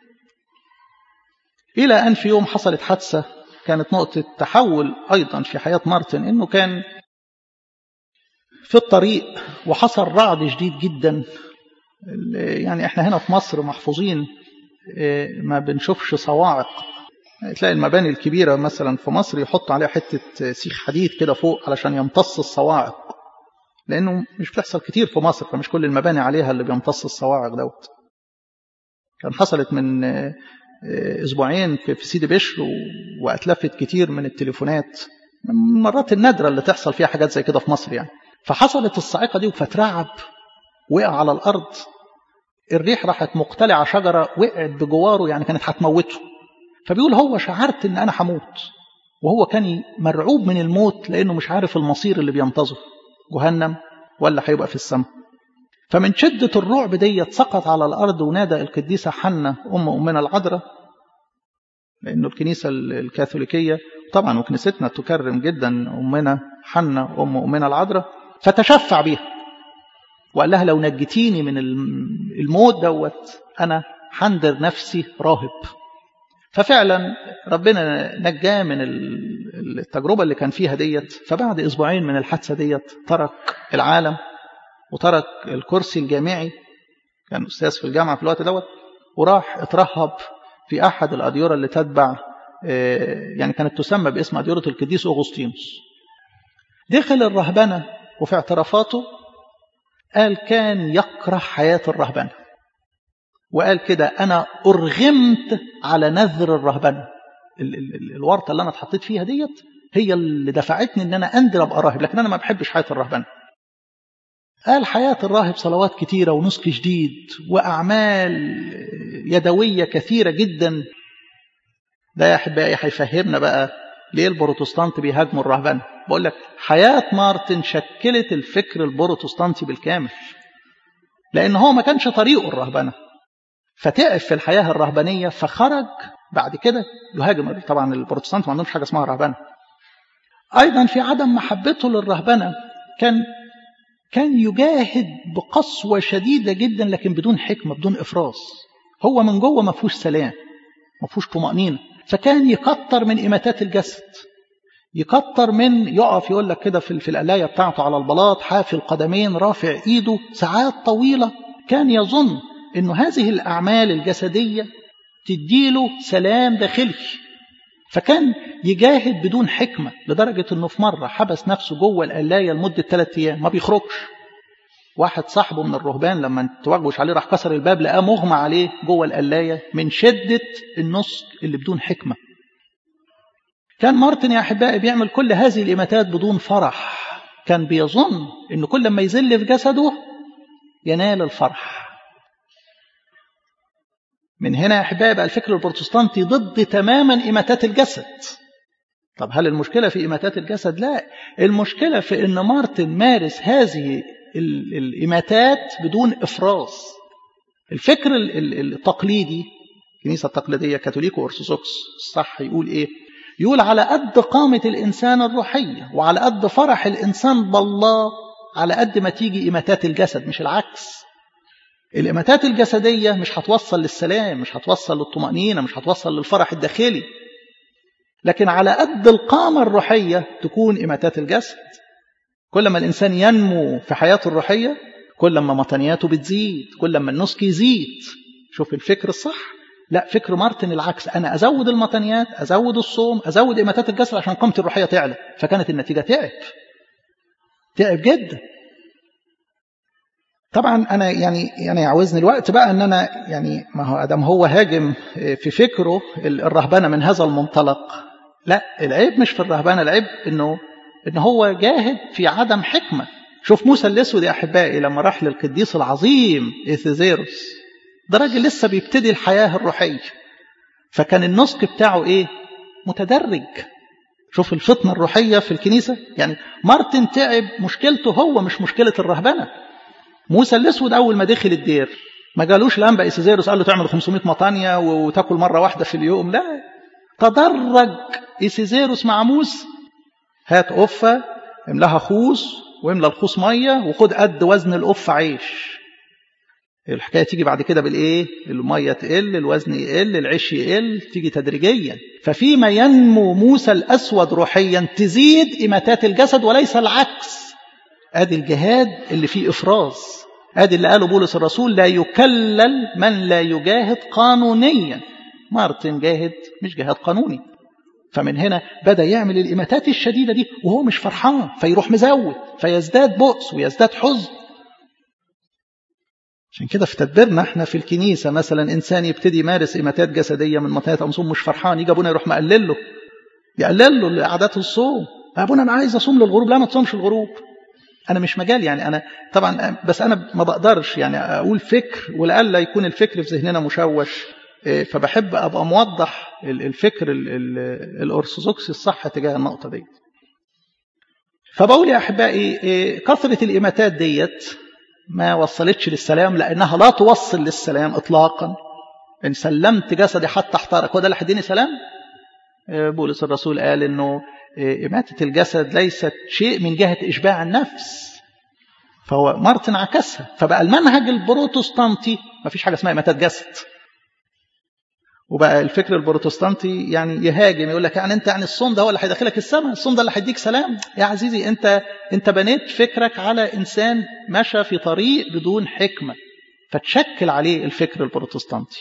إلى أن في يوم حصلت حادثة كانت نقطة تحول أيضا في حياة مارتن أنه كان في الطريق وحصل رعد شديد جدا يعني احنا هنا في مصر محفوظين ما بنشوفش صواعق تلاقي المباني الكبيرة مثلا في مصر يحط عليها حتة سيخ حديد كده فوق علشان يمتص الصواعق لأنه مش بتحصل كتير في مصر فمش كل المباني عليها اللي بيمتص الصواعق دوت كان حصلت من أسبوعين في سيدي بشر وأتلفت كتير من التليفونات من المرات النادرة اللي تحصل فيها حاجات زي كده في مصر يعني فحصلت الصاعقة دي فترعب وقع على الأرض الريح راحت مقتلعة شجرة وقعت بجواره يعني كانت هتموته فبيقول هو شعرت ان انا هموت وهو كان مرعوب من الموت لانه مش عارف المصير اللي بينتظر جهنم ولا هيبقى في السماء فمن شدة الرعب ديت سقط على الأرض ونادى القديسة حنة أم أمنا العذراء لأنه الكنيسة الكاثوليكية طبعا وكنيستنا تكرم جدا أمنا حنة أم أمنا العذراء فتشفع بيها وقال لها لو نجتيني من الموت دوت أنا حندر نفسي راهب ففعلا ربنا نجاه من التجربة اللي كان فيها ديت فبعد أسبوعين من الحادثة ديت ترك العالم وترك الكرسي الجامعي كان أستاذ في الجامعة في الوقت دوت وراح اترهب في أحد الأديرة اللي تتبع يعني كانت تسمى باسم أديرة القديس أغسطينوس دخل الرهبنة وفي اعترافاته قال كان يكره حياة الرهبنة وقال كده أنا أرغمت على نذر الرهبنة ال ال ال الورطة اللي أنا اتحطيت فيها ديت هي اللي دفعتني أن أنا أنزل أبقى راهب لكن أنا ما بحبش حياة الرهبنة قال حياة الراهب صلوات كتيرة ونسك شديد وأعمال يدوية كثيرة جدا ده يا أحبائي هيفهمنا بقى ليه البروتستانت بيهاجموا الرهبنة بقول لك حياة مارتن شكلت الفكر البروتستانتي بالكامل لأن هو ما كانش طريقه الرهبنة فتعب في الحياة الرهبانية فخرج بعد كده يهاجم طبعا البروتستانت ما عندهمش حاجة اسمها رهبنة أيضا في عدم محبته للرهبنة كان كان يجاهد بقسوة شديدة جدا لكن بدون حكمة بدون إفراز هو من جوه ما فيهوش سلام ما فيهوش طمأنينة فكان يكتر من إماتات الجسد يكتر من يقف يقول لك كده في, في القلاية بتاعته على البلاط حافي القدمين رافع إيده ساعات طويلة كان يظن أنه هذه الأعمال الجسدية تديله سلام داخلي فكان يجاهد بدون حكمة لدرجة أنه في مرة حبس نفسه جوه القلاية لمدة ثلاثة أيام ما بيخرجش واحد صاحبه من الرهبان لما توجوش عليه راح كسر الباب لقاه مغمى عليه جوه القلاية من شدة النسك اللي بدون حكمة كان مارتن يا أحبائي بيعمل كل هذه الإماتات بدون فرح كان بيظن أنه كل ما يزل في جسده ينال الفرح من هنا يا أحبائي بقى الفكر البروتستانتي ضد تماما إماتات الجسد طب هل المشكلة في إماتات الجسد؟ لا المشكلة في أن مارتن مارس هذه الإماتات بدون إفراز الفكر التقليدي الكنيسة التقليدية كاثوليك وأرثوذكس الصح يقول إيه؟ يقول على قد قامة الإنسان الروحية وعلى قد فرح الإنسان بالله على قد ما تيجي إماتات الجسد مش العكس الإماتات الجسدية مش هتوصل للسلام مش هتوصل للطمأنينة مش هتوصل للفرح الداخلي لكن على قد القامة الروحية تكون إماتات الجسد كل ما الإنسان ينمو في حياته الروحية كل ما مطنياته بتزيد كل ما النسك يزيد شوف الفكر الصح لا فكر مارتن العكس أنا أزود المطنيات أزود الصوم أزود إماتات الجسد عشان قامتي الروحية تعلى فكانت النتيجة تعب تعب جدا طبعا انا يعني يعني عاوزني الوقت بقى ان انا يعني ما هو ادم هو هاجم في فكره الرهبنه من هذا المنطلق لا العيب مش في الرهبنه العيب انه ان هو جاهد في عدم حكمه شوف موسى الاسود يا احبائي لما راح للقديس العظيم ايثيزيروس ده راجل لسه بيبتدي الحياه الروحيه فكان النسك بتاعه ايه متدرج شوف الفطنه الروحيه في الكنيسه يعني مارتن تعب مشكلته هو مش مشكله الرهبنه موسى الاسود اول ما دخل الدير ما قالوش الانبا ايسيزيروس قال له تعمل 500 مطانيه وتاكل مره واحده في اليوم لا تدرج ايسيزيروس مع موسى هات قفه املاها خوص واملى الخوص ميه وخد قد وزن القفه عيش الحكايه تيجي بعد كده بالايه الميه تقل الوزن يقل العيش يقل تيجي تدريجيا ففيما ينمو موسى الاسود روحيا تزيد اماتات الجسد وليس العكس ادي الجهاد اللي فيه افراز ادي اللي قاله بولس الرسول لا يكلل من لا يجاهد قانونيا مارتن جاهد مش جهاد قانوني فمن هنا بدا يعمل الاماتات الشديده دي وهو مش فرحان فيروح مزود فيزداد بؤس ويزداد حزن عشان كده في تدبيرنا احنا في الكنيسه مثلا انسان يبتدي يمارس اماتات جسديه من مطايات امصوم مش فرحان يجي ابونا يروح مقلل له يقلل له عادات الصوم ابونا انا عايز اصوم للغروب لا ما تصومش الغروب انا مش مجال يعني انا طبعا بس انا ما بقدرش يعني اقول فكر ولألا يكون الفكر في ذهننا مشوش فبحب ابقى موضح الفكر الارثوذكسي الصح تجاه النقطه دي فبقول يا احبائي كثره الاماتات ديت ما وصلتش للسلام لانها لا توصل للسلام اطلاقا ان سلمت جسدي حتى احترق هو ده اللي هيديني سلام بولس الرسول قال انه إماتة الجسد ليست شيء من جهة إشباع النفس فهو مارتن عكسها فبقى المنهج البروتستانتي ما فيش حاجة اسمها إماتة جسد وبقى الفكر البروتستانتي يعني يهاجم يقول لك يعني انت يعني الصوم ده هو اللي هيدخلك السماء الصوم ده اللي هيديك سلام يا عزيزي انت انت بنيت فكرك على انسان مشى في طريق بدون حكمه فتشكل عليه الفكر البروتستانتي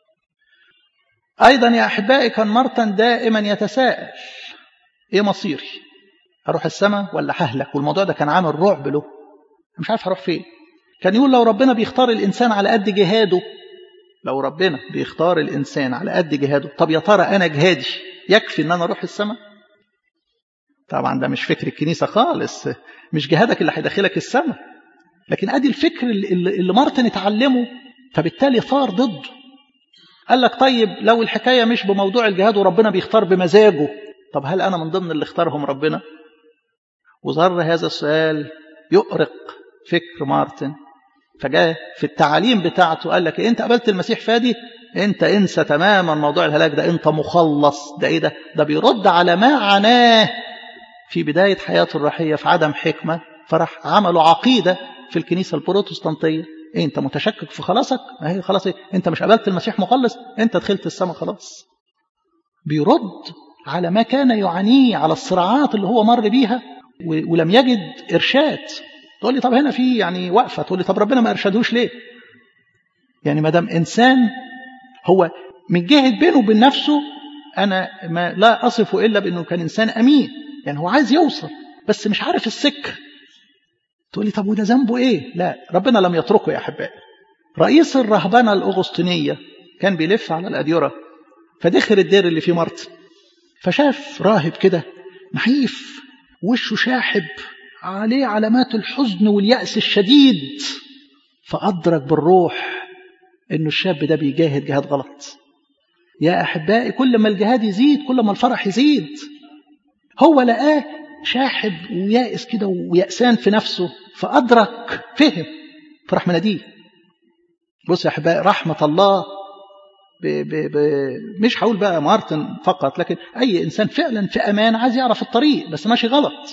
ايضا يا احبائي كان مارتن دائما يتساءل ايه مصيري اروح السماء ولا ههلك والموضوع ده كان عامل رعب له مش عارف هروح فين كان يقول لو ربنا بيختار الانسان على قد جهاده لو ربنا بيختار الانسان على قد جهاده طب يا ترى انا جهادي يكفي ان انا اروح السماء طبعا ده مش فكر الكنيسه خالص مش جهادك اللي هيدخلك السماء لكن ادي الفكر اللي, اللي مارتن اتعلمه فبالتالي ثار ضده قال لك طيب لو الحكايه مش بموضوع الجهاد وربنا بيختار بمزاجه طب هل أنا من ضمن اللي اختارهم ربنا وظهر هذا السؤال يؤرق فكر مارتن فجاء في التعاليم بتاعته قال لك انت قبلت المسيح فادي انت انسى تماما موضوع الهلاك ده انت مخلص ده ايه ده ده بيرد على ما عناه في بداية حياته الروحية في عدم حكمة فراح عملوا عقيدة في الكنيسة البروتستانتية إيه انت متشكك في خلاصك ما هي خلاص إيه؟ انت مش قبلت المسيح مخلص انت دخلت السماء خلاص بيرد على ما كان يعانيه على الصراعات اللي هو مر بيها ولم يجد إرشاد تقول لي طب هنا في يعني وقفة تقول لي طب ربنا ما إرشادوش ليه يعني ما دام إنسان هو من جهة بينه وبين نفسه أنا ما لا أصفه إلا بأنه كان إنسان أمين يعني هو عايز يوصل بس مش عارف السكة تقول لي طب وده ذنبه إيه لا ربنا لم يتركه يا أحبائي رئيس الرهبنة الأغسطينية كان بيلف على الأديرة فدخل الدير اللي فيه مرت فشاف راهب كده نحيف وشه شاحب عليه علامات الحزن واليأس الشديد فأدرك بالروح انه الشاب ده بيجاهد جهاد غلط يا احبائي كل ما الجهاد يزيد كل ما الفرح يزيد هو لقاه شاحب ويائس كده ويأسان في نفسه فأدرك فهم فراح مناديه بص يا احبائي رحمة الله ب ب ب مش هقول بقى مارتن فقط لكن أي إنسان فعلا في أمان عايز يعرف الطريق بس ماشي غلط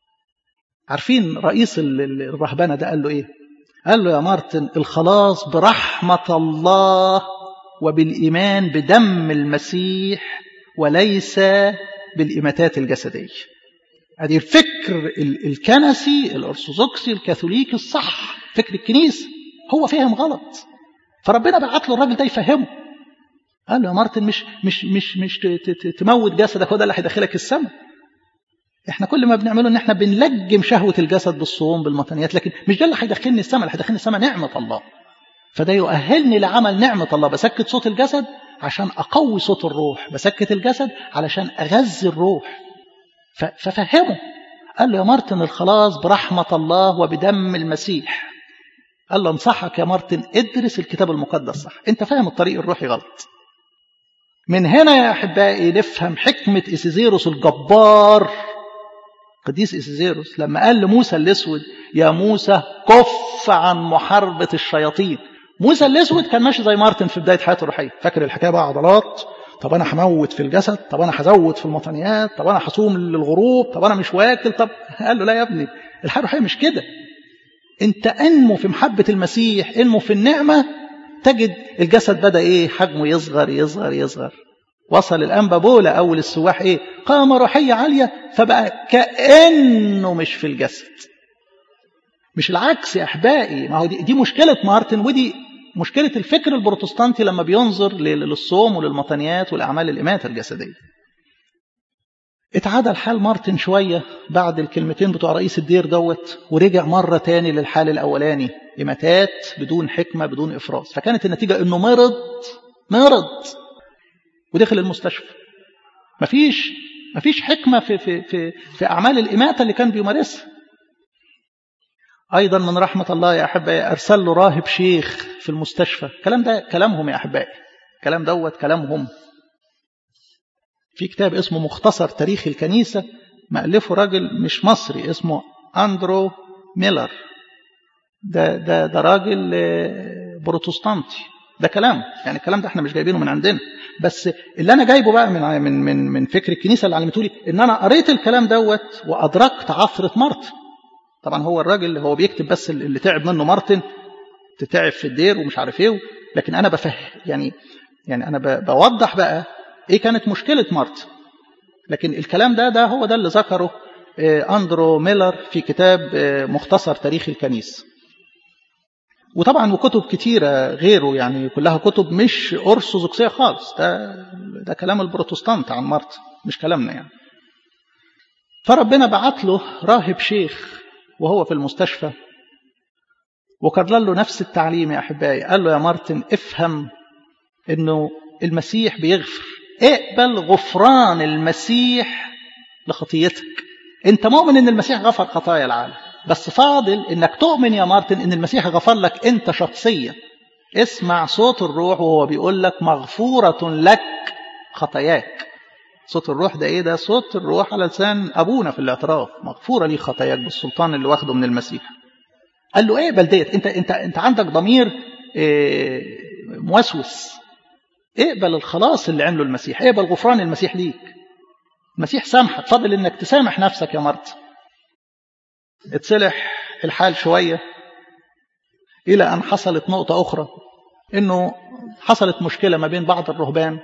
عارفين رئيس الرهبنة ده قال له إيه قال له يا مارتن الخلاص برحمة الله وبالإيمان بدم المسيح وليس بالإماتات الجسدية هذه الفكر الكنسي الأرثوذكسي الكاثوليكي الصح فكر الكنيسة هو فهم غلط فربنا بعت له الراجل ده يفهمه قال له يا مارتن مش مش مش مش تموت جسدك هو ده اللي هيدخلك السماء احنا كل ما بنعمله ان احنا بنلجم شهوه الجسد بالصوم بالمطنيات لكن مش ده اللي هيدخلني السماء اللي هيدخلني السماء نعمه الله فده يؤهلني لعمل نعمه الله بسكت صوت الجسد عشان اقوي صوت الروح بسكت الجسد علشان اغذي الروح ففهمه قال له يا مارتن الخلاص برحمه الله وبدم المسيح قال له انصحك يا مارتن ادرس الكتاب المقدس صح انت فاهم الطريق الروحي غلط من هنا يا احبائي نفهم حكمه اسيزيروس الجبار قديس إسيزيروس لما قال لموسى الأسود يا موسى كف عن محاربة الشياطين موسى الأسود كان ماشي زي مارتن في بداية حياته الروحية فاكر الحكاية بقى عضلات طب أنا هموت في الجسد طب أنا هزود في المطنيات طب أنا هصوم للغروب طب أنا مش واكل طب قال له لا يا ابني الحياة الروحية مش كده أنت انمو في محبة المسيح انمو في النعمة تجد الجسد بدأ إيه حجمه يصغر يصغر يصغر وصل الأنبا بولا أول السواح إيه قامة روحية عالية فبقى كأنه مش في الجسد مش العكس يا أحبائي ما هو دي, دي مشكلة مارتن ودي مشكلة الفكر البروتستانتي لما بينظر للصوم وللمطنيات والأعمال الإماتة الجسدية اتعادل حال مارتن شوية بعد الكلمتين بتوع رئيس الدير دوت ورجع مرة تاني للحال الأولاني إماتات بدون حكمة بدون إفراز فكانت النتيجة إنه مرض مرض ودخل المستشفى مفيش مفيش حكمة في, في, في, في أعمال الإماتة اللي كان بيمارسها أيضا من رحمة الله يا أحبائي أرسل له راهب شيخ في المستشفى الكلام ده كلامهم يا أحبائي كلام دوت كلامهم في كتاب اسمه مختصر تاريخ الكنيسة مألفه راجل مش مصري اسمه أندرو ميلر ده, ده, ده راجل بروتستانتي ده كلام يعني الكلام ده احنا مش جايبينه من عندنا بس اللي انا جايبه بقى من من من من فكر الكنيسه اللي علمته لي ان انا قريت الكلام دوت وادركت عثره مارتن طبعا هو الراجل هو بيكتب بس اللي تعب منه مارتن تتعب في الدير ومش عارف ايه لكن انا بفهم يعني يعني انا بوضح بقى ايه كانت مشكله مارتن لكن الكلام ده ده هو ده اللي ذكره اندرو ميلر في كتاب مختصر تاريخ الكنيسه وطبعا وكتب كتيرة غيره يعني كلها كتب مش أرثوذكسية خالص ده, ده كلام البروتستانت عن مارتن مش كلامنا يعني فربنا بعت له راهب شيخ وهو في المستشفى وكرر له نفس التعليم يا أحبائي قال له يا مارتن افهم أنه المسيح بيغفر اقبل غفران المسيح لخطيتك انت مؤمن ان المسيح غفر خطايا العالم بس فاضل انك تؤمن يا مارتن ان المسيح غفر لك انت شخصيا اسمع صوت الروح وهو بيقول لك مغفورة لك خطاياك صوت الروح ده ايه ده صوت الروح على لسان ابونا في الاعتراف مغفورة لي خطاياك بالسلطان اللي واخده من المسيح قال له ايه بلديت انت انت انت عندك ضمير إيه موسوس اقبل الخلاص اللي عمله المسيح اقبل غفران المسيح ليك المسيح سامحك فضل انك تسامح نفسك يا مرت اتصلح الحال شوية إلى أن حصلت نقطة أخرى إنه حصلت مشكلة ما بين بعض الرهبان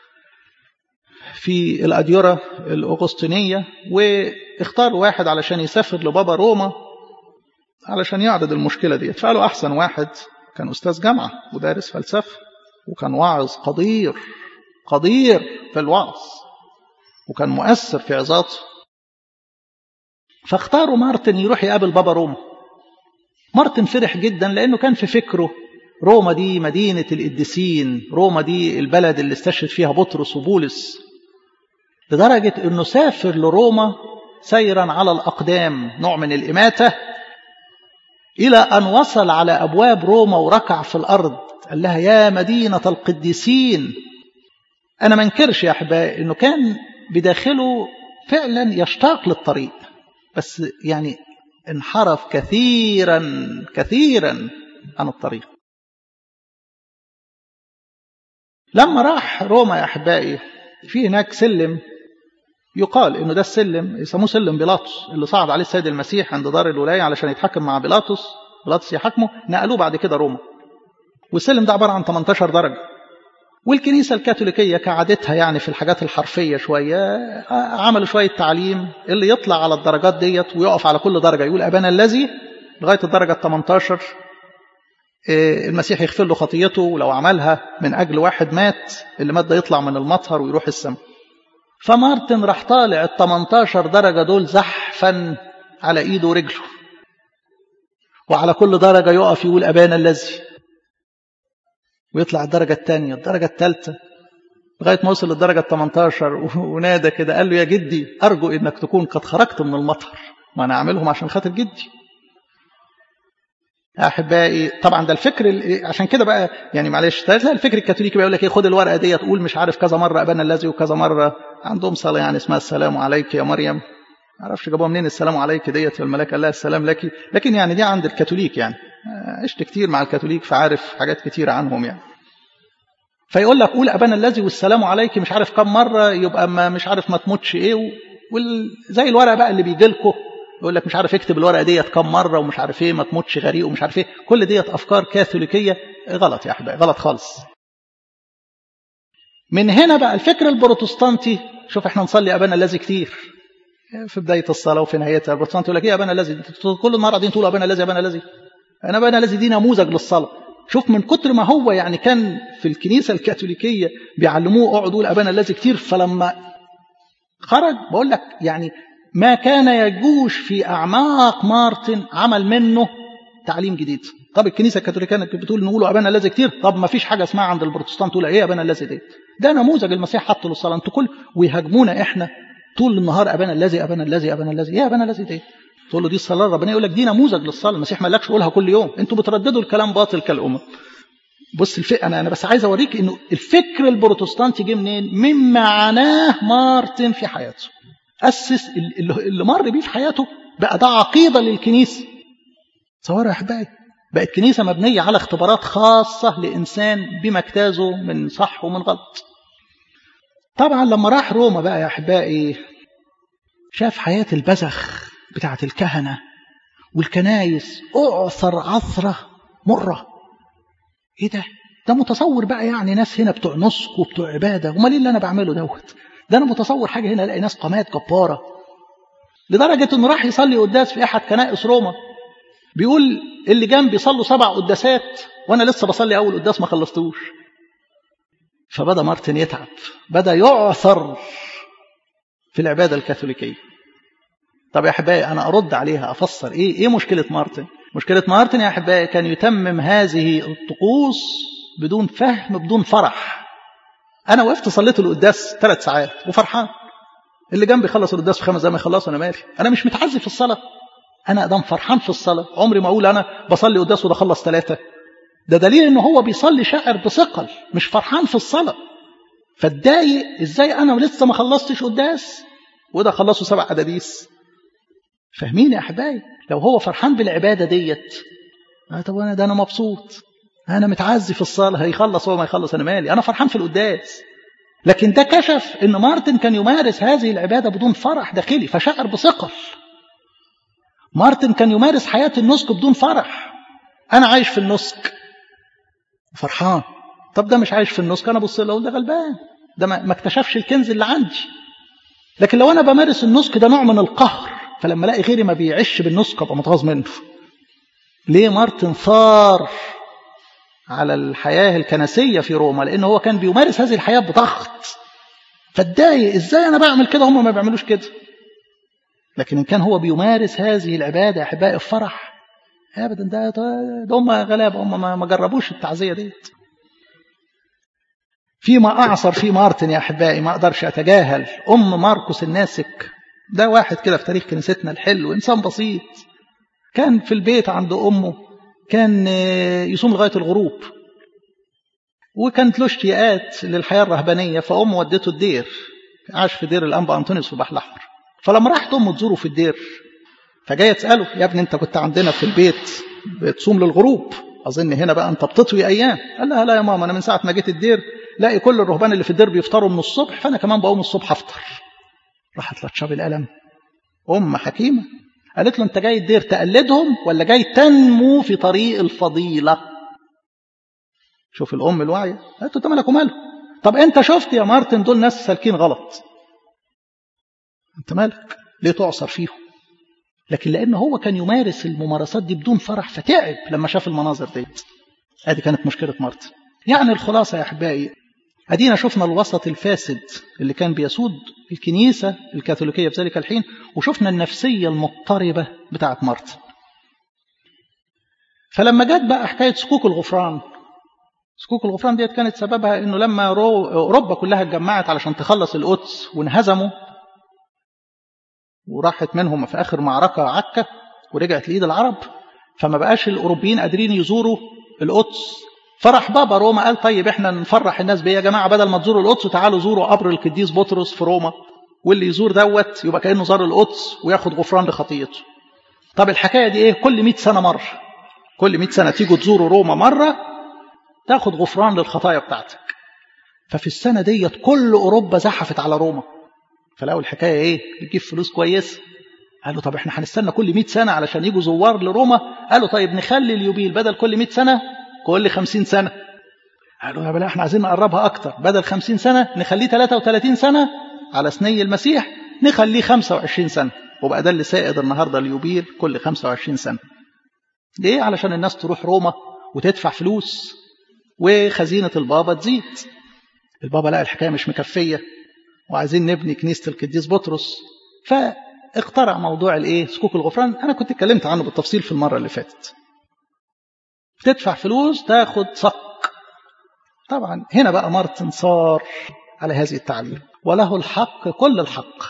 في الأديرة الأغسطينية واختار واحد علشان يسافر لبابا روما علشان يعرض المشكلة دي فقالوا أحسن واحد كان أستاذ جامعة ودارس فلسفة وكان واعظ قدير قدير في الوعظ وكان مؤثر في عظاته فاختاروا مارتن يروح يقابل بابا روما مارتن فرح جدا لأنه كان في فكره روما دي مدينة القديسين روما دي البلد اللي استشهد فيها بطرس وبولس لدرجة أنه سافر لروما سيرا على الأقدام نوع من الإماتة إلى أن وصل على أبواب روما وركع في الأرض قال لها يا مدينة القديسين أنا ما انكرش يا أحبائي إنه كان بداخله فعلا يشتاق للطريق بس يعني انحرف كثيرا كثيرا عن الطريق لما راح روما يا أحبائي في هناك سلم يقال انه ده السلم يسموه سلم بيلاطس اللي صعد عليه السيد المسيح عند دار الولايه علشان يتحكم مع بيلاطس بيلاطس يحاكمه نقلوه بعد كده روما والسلم ده عباره عن 18 درجه والكنيسه الكاثوليكيه كعادتها يعني في الحاجات الحرفيه شويه عملوا شويه تعليم اللي يطلع على الدرجات ديت ويقف على كل درجه يقول ابانا الذي لغايه الدرجه ال 18 المسيح يغفر له خطيته ولو عملها من اجل واحد مات اللي مات ده يطلع من المطهر ويروح السماء فمارتن راح طالع ال 18 درجة دول زحفا على ايده ورجله وعلى كل درجة يقف يقول أبانا الذي ويطلع الدرجة الثانية الدرجة الثالثة لغاية ما وصل للدرجة ال 18 ونادى كده قال له يا جدي أرجو إنك تكون قد خرجت من المطر ما أنا أعملهم عشان خاطر جدي أحبائي طبعا ده الفكر عشان كده بقى يعني معلش تلاقي الفكر الكاثوليكي بيقول لك ايه خد الورقه دي تقول مش عارف كذا مره ابانا الذي وكذا مره عندهم صلاه يعني اسمها السلام عليك يا مريم ما اعرفش جابوها منين السلام عليك ديت الملاك قال لها السلام لك لكن يعني دي عند الكاثوليك يعني عشت كتير مع الكاثوليك فعارف حاجات كتيره عنهم يعني فيقول لك قول ابانا الذي والسلام عليك مش عارف كم مره يبقى ما مش عارف ما تموتش ايه وزي الورقه بقى اللي بيجي لكم يقول لك مش عارف اكتب الورقه ديت كم مره ومش عارف ايه ما تموتش غريق ومش عارف ايه كل ديت افكار كاثوليكيه غلط يا احبائي غلط خالص من هنا بقى الفكر البروتستانتي شوف احنا نصلي ابانا الذي كتير في بدايه الصلاه وفي نهايتها البروتستانت يقول لك ايه ابانا الذي كل النهار قاعدين تقول ابانا الذي ابانا الذي انا ابانا الذي دي نموذج للصلاه شوف من كتر ما هو يعني كان في الكنيسه الكاثوليكيه بيعلموه اقعد قول ابانا الذي كتير فلما خرج بقول لك يعني ما كان يجوش في أعماق مارتن عمل منه تعليم جديد طب الكنيسة الكاثوليكية كانت بتقول نقولوا أبانا الذي كتير طب ما فيش حاجة اسمها عند البروتستانت تقول إيه أبانا الذي دي ده نموذج المسيح حطه للصلاة أنتوا كل ويهاجمونا إحنا طول النهار أبانا الذي أبانا الذي أبانا الذي إيه أبانا الذي دي تقول له دي الصلاة ربنا يقول لك دي نموذج للصلاة المسيح ما قالكش قولها كل يوم أنتوا بترددوا الكلام باطل كالأمم بص الفكر أنا أنا بس عايز أوريك إنه الفكر البروتستانتي جه منين؟ من معناه مارتن في حياته أسس اللي مر بيه في حياته بقى ده عقيدة للكنيسة تصوروا يا أحبائي بقت كنيسة مبنية على اختبارات خاصة لإنسان بما اجتازه من صح ومن غلط طبعا لما راح روما بقى يا أحبائي شاف حياة البزخ بتاعة الكهنة والكنايس أعثر عثرة مرة إيه ده؟ ده متصور بقى يعني ناس هنا بتوع نسك وبتوع عبادة وما اللي أنا بعمله دوت ده أنا متصور حاجة هنا ألاقي ناس قامات جبارة لدرجة إنه راح يصلي قداس في أحد كنائس روما بيقول اللي جنبي صلوا سبع قداسات وأنا لسه بصلي أول قداس ما خلصتوش فبدأ مارتن يتعب بدأ يعثر في العبادة الكاثوليكية طب يا أحبائي أنا أرد عليها أفسر إيه إيه مشكلة مارتن مشكلة مارتن يا أحبائي كان يتمم هذه الطقوس بدون فهم بدون فرح أنا وقفت صليت القداس ثلاث ساعات وفرحان اللي جنبي خلص القداس في خمس دقايق ما يخلص أنا مالي أنا مش متعذب في الصلاة أنا أدام فرحان في الصلاة عمري ما أقول أنا بصلي قداس وده خلص ثلاثة ده دليل إن هو بيصلي شاعر بثقل مش فرحان في الصلاة فاتضايق إزاي أنا لسه ما خلصتش قداس وده خلصوا سبع أداديس فاهمين يا أحبائي لو هو فرحان بالعبادة ديت آه طب أنا ده أنا مبسوط أنا متعزي في الصلاة هيخلص هو ما يخلص أنا مالي أنا فرحان في القداس لكن ده كشف ان مارتن كان يمارس هذه العبادة بدون فرح داخلي فشعر بثقل مارتن كان يمارس حياة النسك بدون فرح أنا عايش في النسك فرحان طب ده مش عايش في النسك أنا بص له أقول ده غلبان ده ما اكتشفش الكنز اللي عندي لكن لو أنا بمارس النسك ده نوع من القهر فلما الاقي غيري ما بيعيش بالنسك ابقى متغاظ منه ليه مارتن ثار على الحياة الكنسية في روما لأنه هو كان بيمارس هذه الحياة بضغط فاتضايق ازاي أنا بعمل كده هم ما بيعملوش كده لكن إن كان هو بيمارس هذه العبادة أحبائي الفرح أبدا ده ده هم غلابة هم ما جربوش التعزية ديت فيما أعصر في مارتن يا أحبائي ما أقدرش أتجاهل أم ماركوس الناسك ده واحد كده في تاريخ كنيستنا الحلو إنسان بسيط كان في البيت عند أمه كان يصوم لغاية الغروب وكانت له اشتياقات للحياة الرهبانية فأمه ودته الدير عاش في دير الأنبا أنطونيوس في البحر الأحمر فلما راحت أمه تزوره في الدير فجاية تسأله يا ابني أنت كنت عندنا في البيت بتصوم للغروب أظن هنا بقى أنت بتطوي أيام قال لها لا يا ماما أنا من ساعة ما جيت الدير لاقي كل الرهبان اللي في الدير بيفطروا من الصبح فأنا كمان بقوم الصبح أفطر راحت لطشة بالقلم أم حكيمة قالت له أنت جاي الدير تقلدهم ولا جاي تنمو في طريق الفضيلة شوف الأم الواعية قالت له أنت مالك وماله طب أنت شفت يا مارتن دول ناس سالكين غلط أنت مالك ليه تعصر فيهم لكن لأنه هو كان يمارس الممارسات دي بدون فرح فتعب لما شاف المناظر ديت هذه كانت مشكلة مارتن يعني الخلاصة يا أحبائي أدينا شفنا الوسط الفاسد اللي كان بيسود الكنيسة الكاثوليكية في ذلك الحين وشفنا النفسية المضطربة بتاعت مارتن فلما جت بقى حكاية سكوك الغفران سكوك الغفران ديت كانت سببها انه لما اوروبا كلها اتجمعت علشان تخلص القدس وانهزموا وراحت منهم في اخر معركه عكه ورجعت لايد العرب فما بقاش الاوروبيين قادرين يزوروا القدس فرح بابا روما قال طيب احنا نفرح الناس بيه يا جماعه بدل ما تزوروا القدس تعالوا زوروا قبر القديس بطرس في روما واللي يزور دوت يبقى كانه زار القدس وياخد غفران لخطيته طب الحكايه دي ايه كل 100 سنه مره كل 100 سنه تيجوا تزوروا روما مره تاخد غفران للخطايا بتاعتك ففي السنه ديت كل اوروبا زحفت على روما فلقوا الحكايه ايه بتجيب فلوس كويسه قالوا طب احنا هنستنى كل 100 سنه علشان يجوا زوار لروما قالوا طيب نخلي اليوبيل بدل كل 100 سنه كل 50 سنه قالوا يا بلا احنا عايزين نقربها اكتر بدل 50 سنه نخليه 33 سنه على سني المسيح نخليه 25 سنه وبقى ده اللي سائد النهارده اليوبيل كل 25 سنه ليه علشان الناس تروح روما وتدفع فلوس وخزينه البابا تزيد البابا لقى الحكايه مش مكفيه وعايزين نبني كنيسه القديس بطرس فاخترع موضوع الايه سكوك الغفران انا كنت اتكلمت عنه بالتفصيل في المره اللي فاتت تدفع فلوس تاخد صك طبعا هنا بقى مارتن صار على هذه التعليم وله الحق كل الحق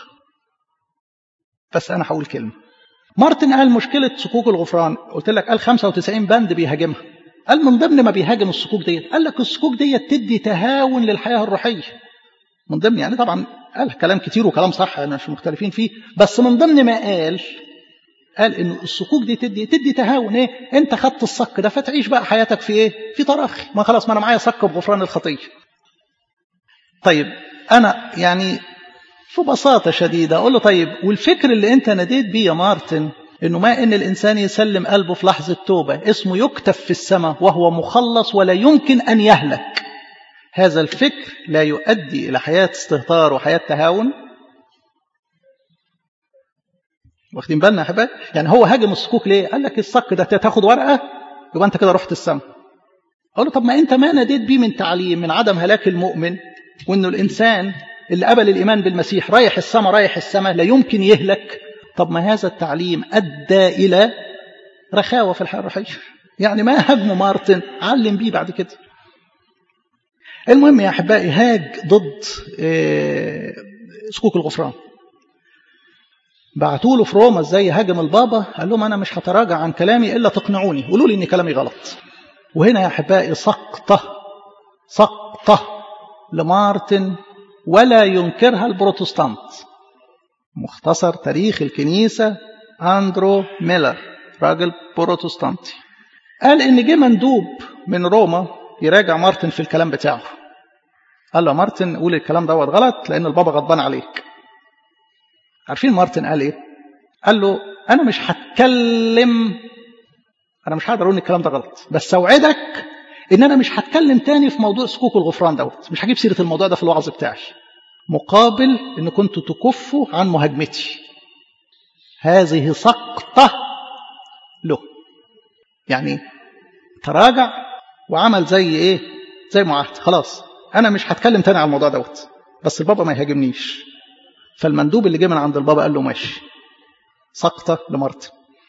بس انا هقول كلمه مارتن قال مشكله سكوك الغفران قلت لك قال 95 بند بيهاجمها قال من ضمن ما بيهاجم السكوك ديت قال لك السكوك ديت تدي تهاون للحياه الروحيه من ضمن يعني طبعا قال كلام كتير وكلام صح انا مش مختلفين فيه بس من ضمن ما قال قال ان السكوك دي تدي تدي تهاون ايه انت خدت الصك ده فتعيش بقى حياتك في ايه في تراخي ما خلاص ما انا معايا صك بغفران الخطيه طيب انا يعني في بساطة شديدة أقول له طيب والفكر اللي أنت ناديت بيه يا مارتن إنه ما إن الإنسان يسلم قلبه في لحظة توبة اسمه يكتب في السماء وهو مخلص ولا يمكن أن يهلك هذا الفكر لا يؤدي إلى حياة استهتار وحياة تهاون واخدين بالنا يا حبايبي يعني هو هاجم السكوك ليه قال لك الصك ده تاخد ورقة يبقى أنت كده رحت السماء أقول له طب ما أنت ما ناديت بيه من تعليم من عدم هلاك المؤمن وإنه الإنسان اللي قبل الإيمان بالمسيح رايح السماء رايح السماء لا يمكن يهلك طب ما هذا التعليم أدى إلى رخاوة في الحياة الروحية يعني ما هاجمه مارتن علم بيه بعد كده المهم يا أحبائي هاج ضد سكوك الغفران بعتوا له في روما ازاي هاجم البابا قال لهم انا مش هتراجع عن كلامي الا تقنعوني قولوا لي ان كلامي غلط وهنا يا احبائي سقطه سقطه لمارتن ولا ينكرها البروتستانت مختصر تاريخ الكنيسة أندرو ميلر راجل بروتستانتي قال إن جه مندوب من روما يراجع مارتن في الكلام بتاعه قال له مارتن قول الكلام دوت غلط لأن البابا غضبان عليك عارفين مارتن قال إيه قال له أنا مش هتكلم أنا مش هقدر أقول الكلام ده غلط بس أوعدك إن أنا مش هتكلم تاني في موضوع سكوك الغفران دوت مش هجيب سيرة الموضوع ده في الوعظ بتاعي مقابل ان كنتوا تكفوا عن مهاجمتي هذه سقطة له يعني تراجع وعمل زي ايه زي معاهد خلاص انا مش هتكلم تاني على الموضوع دوت بس البابا ما يهاجمنيش فالمندوب اللي جه من عند البابا قال له ماشي سقطة لمارتن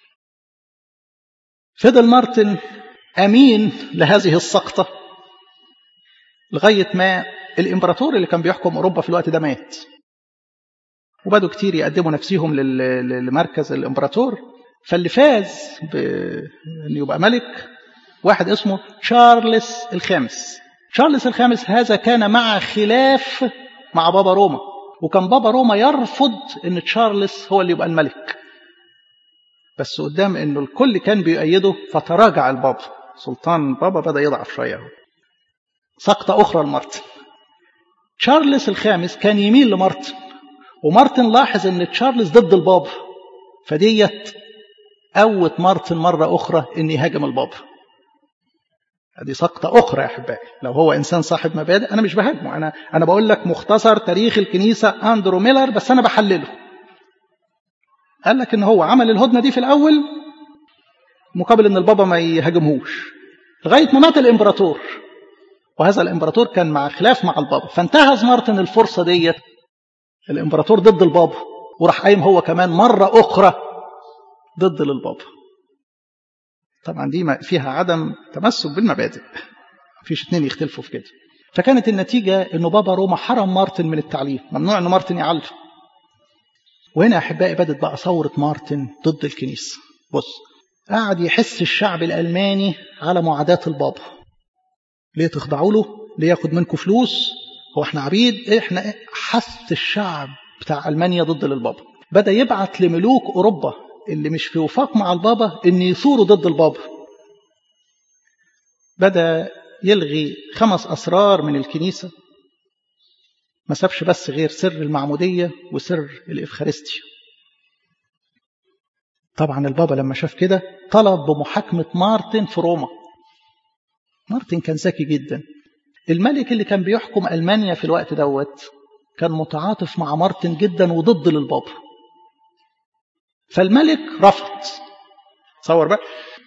فضل مارتن امين لهذه السقطة لغاية ما الامبراطور اللي كان بيحكم اوروبا في الوقت ده مات وبدوا كتير يقدموا نفسهم لمركز الامبراطور فاللي فاز بان يبقى ملك واحد اسمه تشارلز الخامس تشارلز الخامس هذا كان مع خلاف مع بابا روما وكان بابا روما يرفض ان تشارلز هو اللي يبقى الملك بس قدام انه الكل كان بيؤيده فتراجع البابا سلطان بابا بدا يضعف شويه سقطه اخرى لمارتن تشارلز الخامس كان يميل لمارتن ومارتن لاحظ ان تشارلز ضد البابا فديت قوت مارتن مره اخرى ان يهاجم البابا هذه سقطة أخرى يا أحبائي لو هو إنسان صاحب مبادئ أنا مش بهاجمه أنا أنا بقول لك مختصر تاريخ الكنيسة أندرو ميلر بس أنا بحلله قال لك إن هو عمل الهدنة دي في الأول مقابل إن البابا ما يهاجمهوش لغاية ما مات الإمبراطور وهذا الإمبراطور كان مع خلاف مع البابا فانتهز مارتن الفرصة ديت الإمبراطور ضد البابا وراح قايم هو كمان مرة أخرى ضد للبابا طبعا دي فيها عدم تمسك بالمبادئ مفيش اتنين يختلفوا في كده فكانت النتيجة انه بابا روما حرم مارتن من التعليم ممنوع ان مارتن يعلم وهنا احبائي بدت بقى ثورة مارتن ضد الكنيسة بص قعد يحس الشعب الألماني على معاداة البابا ليه تخضعوا له ليه ياخد منكم فلوس هو احنا عبيد احنا حث الشعب بتاع ألمانيا ضد للبابا بدأ يبعت لملوك أوروبا اللي مش في وفاق مع البابا ان يثوروا ضد البابا بدا يلغي خمس اسرار من الكنيسه ما سابش بس غير سر المعموديه وسر الافخارستيا طبعا البابا لما شاف كده طلب بمحاكمه مارتن في روما مارتن كان ذكي جدا الملك اللي كان بيحكم المانيا في الوقت دوت كان متعاطف مع مارتن جدا وضد للبابا فالملك رفض تصور بقى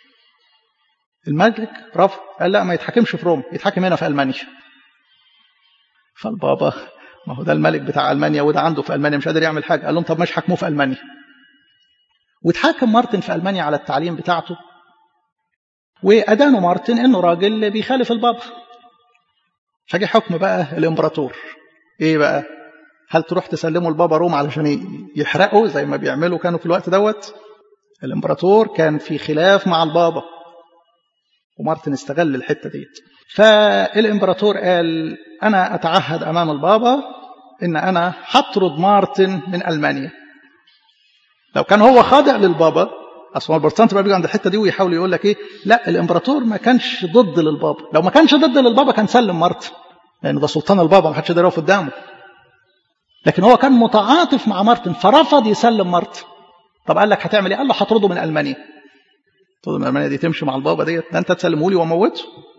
الملك رفض قال لا ما يتحكمش في روما يتحكم هنا في المانيا فالبابا ما هو ده الملك بتاع المانيا وده عنده في المانيا مش قادر يعمل حاجه قال لهم طب مش حكموه في المانيا واتحاكم مارتن في المانيا على التعليم بتاعته وادانوا مارتن انه راجل بيخالف البابا فجي حكم بقى الامبراطور ايه بقى هل تروح تسلموا البابا روما علشان يحرقوا زي ما بيعملوا كانوا في الوقت دوت الامبراطور كان في خلاف مع البابا ومارتن استغل الحته ديت فالامبراطور قال انا اتعهد امام البابا ان انا هطرد مارتن من المانيا لو كان هو خاضع للبابا اصل البروتستانت بقى بيجي عند الحته دي ويحاول يقول لك ايه لا الامبراطور ما كانش ضد للبابا لو ما كانش ضد للبابا كان سلم مارتن لان ده سلطان البابا ما حدش يقدر يقف قدامه لكن هو كان متعاطف مع مارتن فرفض يسلم مارتن طب قال لك هتعمل ايه قال له هطرده من المانيا تطرده من المانيا دي تمشي مع البابا ديت ده انت تسلمه لي واموته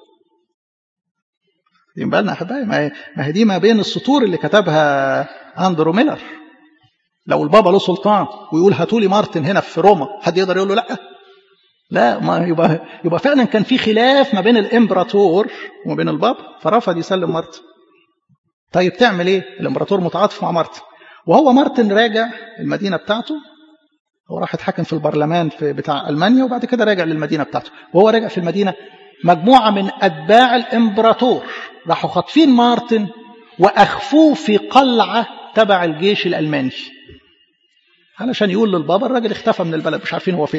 دي بالنا احبائي ما هي ما هي دي ما بين السطور اللي كتبها اندرو ميلر لو البابا له سلطان ويقول هاتوا لي مارتن هنا في روما حد يقدر يقول له لا لا ما يبقى يبقى فعلا كان في خلاف ما بين الامبراطور وما بين البابا فرفض يسلم مارتن طيب تعمل ايه الامبراطور متعاطف مع مارتن وهو مارتن راجع المدينه بتاعته هو راح اتحكم في البرلمان في بتاع المانيا وبعد كده راجع للمدينه بتاعته وهو راجع في المدينه مجموعه من اتباع الامبراطور راحوا خاطفين مارتن واخفوه في قلعه تبع الجيش الالماني علشان يقول للبابا الراجل اختفى من البلد مش عارفين هو فين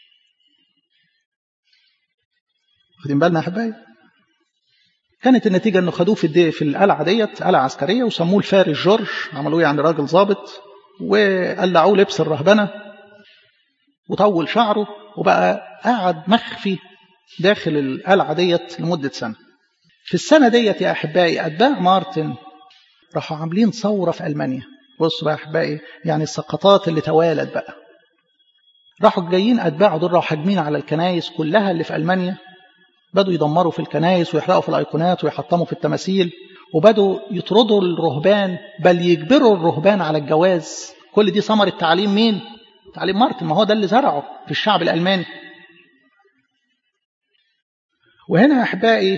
واخدين بالنا يا حبايبي كانت النتيجه انه خدوه في الدي في القلعه ديت قلعه عسكريه وسموه الفارس جورج عملوه يعني راجل ظابط وقلعوه لبس الرهبنه وطول شعره وبقى قاعد مخفي داخل القلعه ديت لمده سنه في السنه ديت يا احبائي اتباع مارتن راحوا عاملين ثوره في المانيا بصوا بقى يا احبائي يعني السقطات اللي توالت بقى راحوا جايين اتباعه دول راحوا هاجمين على الكنايس كلها اللي في المانيا بدوا يدمروا في الكنائس ويحرقوا في الايقونات ويحطموا في التماثيل وبدوا يطردوا الرهبان بل يجبروا الرهبان على الجواز كل دي ثمرة تعليم مين؟ تعليم مارتن ما هو ده اللي زرعه في الشعب الألماني وهنا يا أحبائي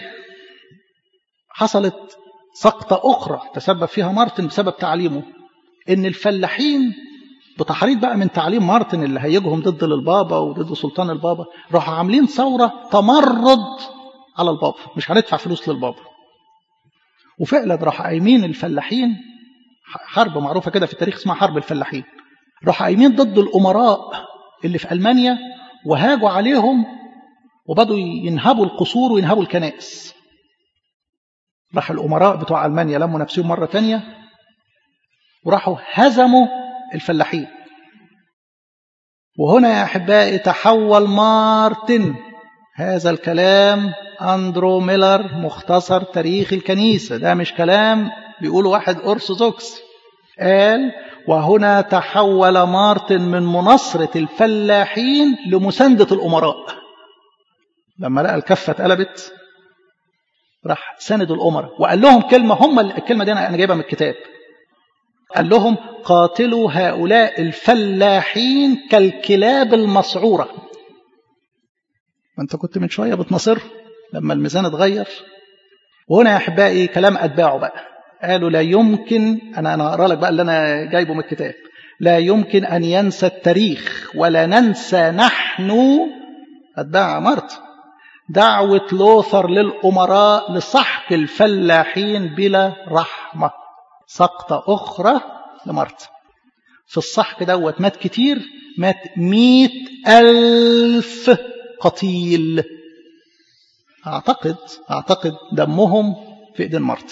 حصلت سقطة أخرى تسبب فيها مارتن بسبب تعليمه إن الفلاحين بتحريض بقى من تعليم مارتن اللي هيجهم ضد للبابا وضد سلطان البابا راحوا عاملين ثورة تمرد على البابا مش هندفع فلوس للبابا وفعلا راحوا قايمين الفلاحين حرب معروفة كده في التاريخ اسمها حرب الفلاحين راحوا قايمين ضد الأمراء اللي في ألمانيا وهاجوا عليهم وبدوا ينهبوا القصور وينهبوا الكنائس راح الأمراء بتوع ألمانيا لموا نفسهم مرة تانية وراحوا هزموا الفلاحين وهنا يا أحبائي تحول مارتن هذا الكلام أندرو ميلر مختصر تاريخ الكنيسة ده مش كلام بيقول واحد أرثوذكس قال وهنا تحول مارتن من مناصرة الفلاحين لمساندة الأمراء لما لقى الكفة اتقلبت راح ساند الأمراء وقال لهم كلمة هم الكلمة دي أنا جايبها من الكتاب قال لهم قاتلوا هؤلاء الفلاحين كالكلاب المسعورة ما انت كنت من شوية بتناصر لما الميزان اتغير وهنا يا أحبائي كلام أتباعه بقى قالوا لا يمكن أنا أنا أقرأ لك بقى اللي أنا جايبه من الكتاب لا يمكن أن ينسى التاريخ ولا ننسى نحن أتباع مرت دعوة لوثر للأمراء لسحق الفلاحين بلا رحمة سقطة أخرى لمرت في السحق دوت مات كتير مات مئة ألف قتيل أعتقد أعتقد دمهم في إيدين مارتن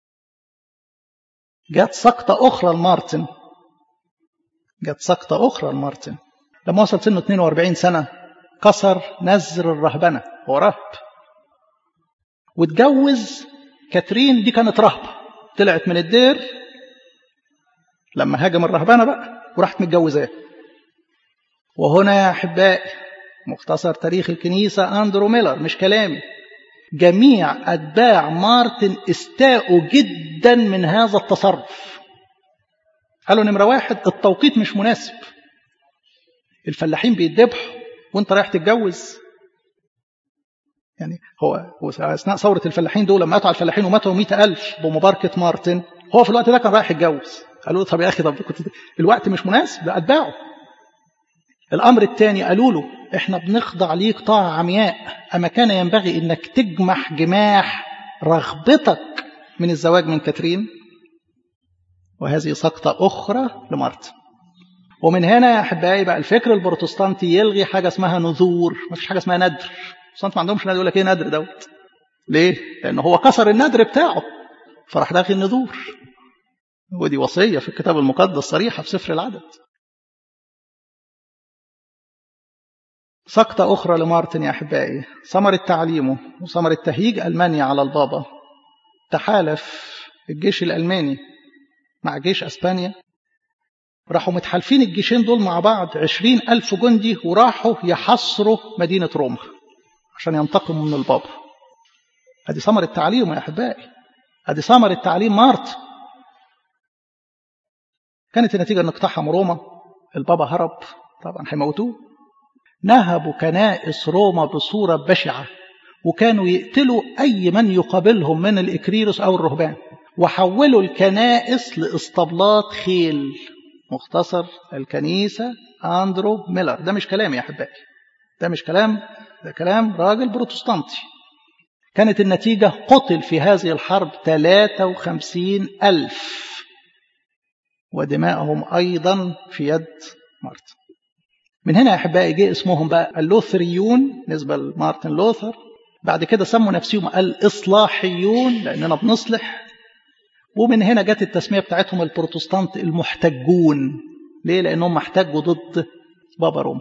جت سقطة أخرى لمارتن جت سقطة أخرى لمارتن لما وصل سنه 42 سنة كسر نزر الرهبنة هو راهب واتجوز كاترين دي كانت رهبة طلعت من الدير لما هاجم الرهبنة بقى وراحت متجوزاه وهنا يا أحبائي مختصر تاريخ الكنيسة أندرو ميلر مش كلامي جميع أتباع مارتن استاءوا جدا من هذا التصرف قالوا نمرة واحد التوقيت مش مناسب الفلاحين بيتذبحوا وانت رايح تتجوز يعني هو هو اثناء ثوره الفلاحين دول لما قطعوا الفلاحين وماتوا مئة ألف بمباركه مارتن هو في الوقت ده كان رايح يتجوز قالوا له طب يا اخي طب كنت الوقت مش مناسب ده اتباعه الامر الثاني قالوا له احنا بنخضع ليك طاعه عمياء اما كان ينبغي انك تجمح جماح رغبتك من الزواج من كاترين وهذه سقطه اخرى لمارتن ومن هنا يا احبائي بقى الفكر البروتستانتي يلغي حاجه اسمها نذور ما فيش حاجه اسمها ندر البروتستانت ما عندهمش ندر يقول لك ايه ندر دوت ليه لان هو كسر الندر بتاعه فراح داخل النذور ودي وصيه في الكتاب المقدس صريحه في سفر العدد سقطة أخرى لمارتن يا أحبائي ثمرة تعليمه وثمرة تهيج ألمانيا على البابا تحالف الجيش الألماني مع جيش أسبانيا راحوا متحالفين الجيشين دول مع بعض عشرين ألف جندي وراحوا يحصروا مدينة روما عشان ينتقموا من البابا هذه ثمرة تعليم يا أحبائي هذه ثمرة تعليم مارت كانت النتيجة أن اقتحموا روما البابا هرب طبعا هيموتوه نهبوا كنائس روما بصورة بشعة وكانوا يقتلوا أي من يقابلهم من الإكريروس أو الرهبان وحولوا الكنائس لإسطبلات خيل مختصر الكنيسة أندرو ميلر ده مش كلام يا أحبائي ده مش كلام ده كلام راجل بروتستانتي كانت النتيجة قتل في هذه الحرب 53 ألف ودماءهم أيضا في يد مارتن من هنا يا أحبائي جه اسمهم بقى اللوثريون نسبة لمارتن لوثر بعد كده سموا نفسهم الإصلاحيون لأننا بنصلح ومن هنا جت التسمية بتاعتهم البروتستانت المحتجون ليه؟ لأنهم احتجوا ضد بابا روما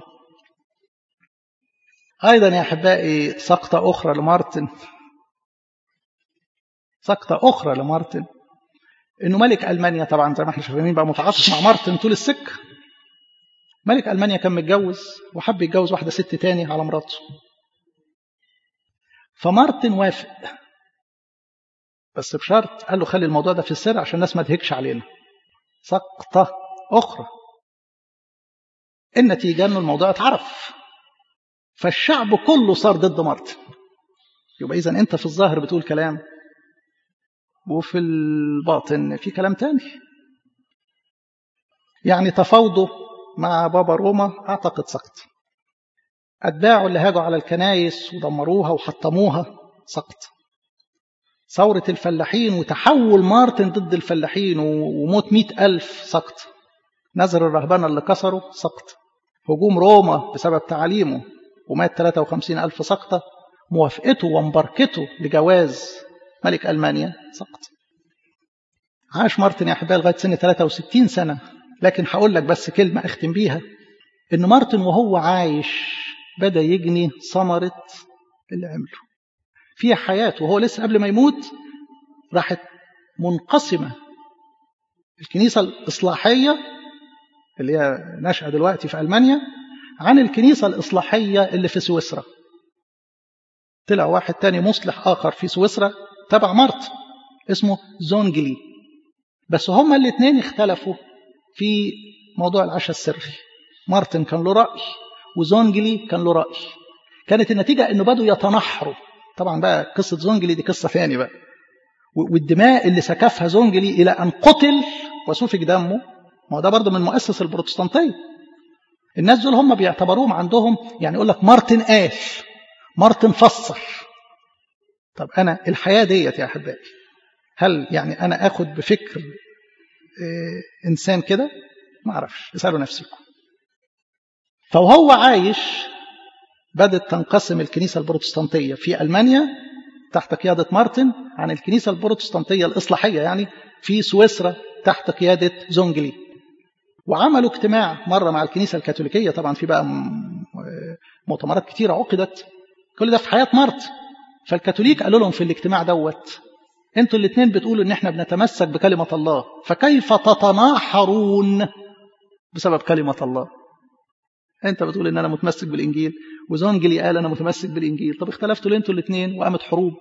أيضا يا أحبائي سقطة أخرى لمارتن سقطة أخرى لمارتن إنه ملك ألمانيا طبعا زي ما احنا شايفين بقى متعاطف مع مارتن طول السكة ملك ألمانيا كان متجوز وحب يتجوز واحدة ست تاني على مراته فمارتن وافق بس بشرط قال له خلي الموضوع ده في السر عشان الناس ما تهكش علينا سقطة أخرى النتيجة أنه الموضوع اتعرف فالشعب كله صار ضد مارتن يبقى إذا أنت في الظاهر بتقول كلام وفي الباطن في كلام تاني يعني تفاوضوا مع بابا روما أعتقد سقط أتباعوا اللي هاجوا على الكنايس ودمروها وحطموها سقط ثورة الفلاحين وتحول مارتن ضد الفلاحين وموت مئة ألف سقط نزر الرهبنة اللي كسروا سقط هجوم روما بسبب تعليمه ومات 53 ألف سقطة موافقته ومباركته لجواز ملك ألمانيا سقط عاش مارتن يا أحبائي لغاية سن 63 سنة لكن هقول لك بس كلمة أختم بيها إن مارتن وهو عايش بدأ يجني ثمرة اللي عمله في حياته وهو لسه قبل ما يموت راحت منقسمة الكنيسة الإصلاحية اللي هي ناشئة دلوقتي في ألمانيا عن الكنيسة الإصلاحية اللي في سويسرا طلع واحد تاني مصلح آخر في سويسرا تبع مارت اسمه زونجلي بس هما الاثنين اختلفوا في موضوع العشاء السري مارتن كان له رأي وزونجلي كان له رأي كانت النتيجة انه بدوا يتنحروا طبعا بقى قصة زونجلي دي قصة ثانية بقى والدماء اللي سكفها زونجلي إلى أن قتل وسفك دمه ما هو ده برضه من مؤسس البروتستانتية الناس دول هم بيعتبروهم عندهم يعني يقول لك مارتن قال مارتن فسر طب أنا الحياة ديت يا أحبائي هل يعني أنا أخد بفكر إيه إنسان كده ما أعرفش اسألوا نفسكم فوهو عايش بدأت تنقسم الكنيسة البروتستانتية في ألمانيا تحت قيادة مارتن عن الكنيسة البروتستانتية الإصلاحية يعني في سويسرا تحت قيادة زونجلي وعملوا اجتماع مرة مع الكنيسة الكاثوليكية طبعا في بقى مؤتمرات كتيرة عقدت كل ده في حياة مارت فالكاثوليك قالوا لهم في الاجتماع دوت انتوا الاثنين بتقولوا ان احنا بنتمسك بكلمة الله فكيف تتناحرون بسبب كلمة الله انت بتقول ان انا متمسك بالانجيل وزونجلي قال انا متمسك بالانجيل طب اختلفتوا ليه انتوا الاثنين وقامت حروب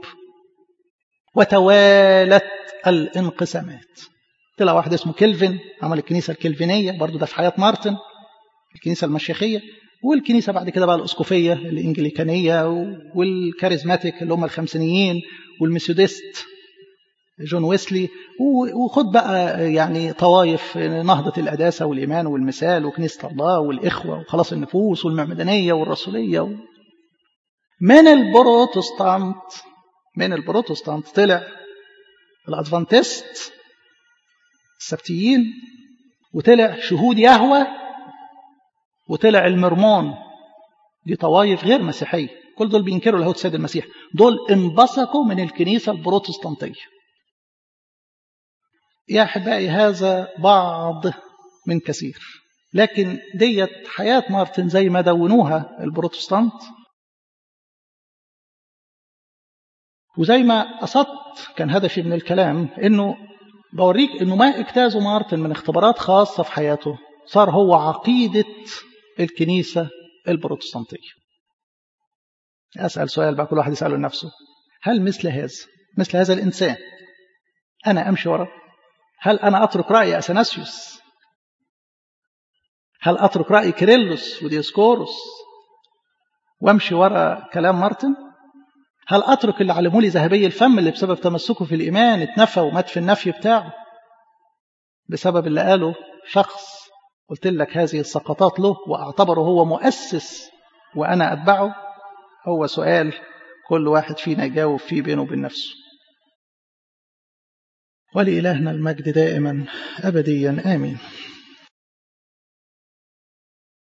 وتوالت الانقسامات طلع واحد اسمه كيلفن عمل الكنيسة الكلفينية برضو ده في حياة مارتن الكنيسة المشيخية والكنيسة بعد كده بقى الأسقفية الإنجليكانية والكاريزماتيك اللي هم الخمسينيين والميثوديست جون ويسلي وخد بقى يعني طوايف نهضة القداسة والإيمان والمثال وكنيسة الله والإخوة وخلاص النفوس والمعمدانية والرسولية و... من البروتستانت من البروتستانت طلع الأدفانتست السبتيين وطلع شهود يهوى وطلع المرمون دي طوائف غير مسيحية كل دول بينكروا لاهوت السيد المسيح دول انبثقوا من الكنيسة البروتستانتية يا أحبائي هذا بعض من كثير لكن ديت حياة مارتن زي ما دونوها البروتستانت وزي ما قصدت كان هدفي من الكلام انه بوريك انه ما اجتازه مارتن من اختبارات خاصة في حياته صار هو عقيدة الكنيسة البروتستانتية أسأل سؤال بقى كل واحد يسأله لنفسه هل مثل هذا مثل هذا الإنسان أنا أمشي وراه هل أنا أترك رأي أثناسيوس هل أترك رأي كيرلس وديسكوروس وأمشي ورا كلام مارتن هل أترك اللي علموا لي ذهبي الفم اللي بسبب تمسكه في الإيمان اتنفى ومات في النفي بتاعه بسبب اللي قاله شخص قلت لك هذه السقطات له وأعتبره هو مؤسس وأنا أتبعه هو سؤال كل واحد فينا يجاوب فيه بينه وبين نفسه ولإلهنا المجد دائما أبديا آمين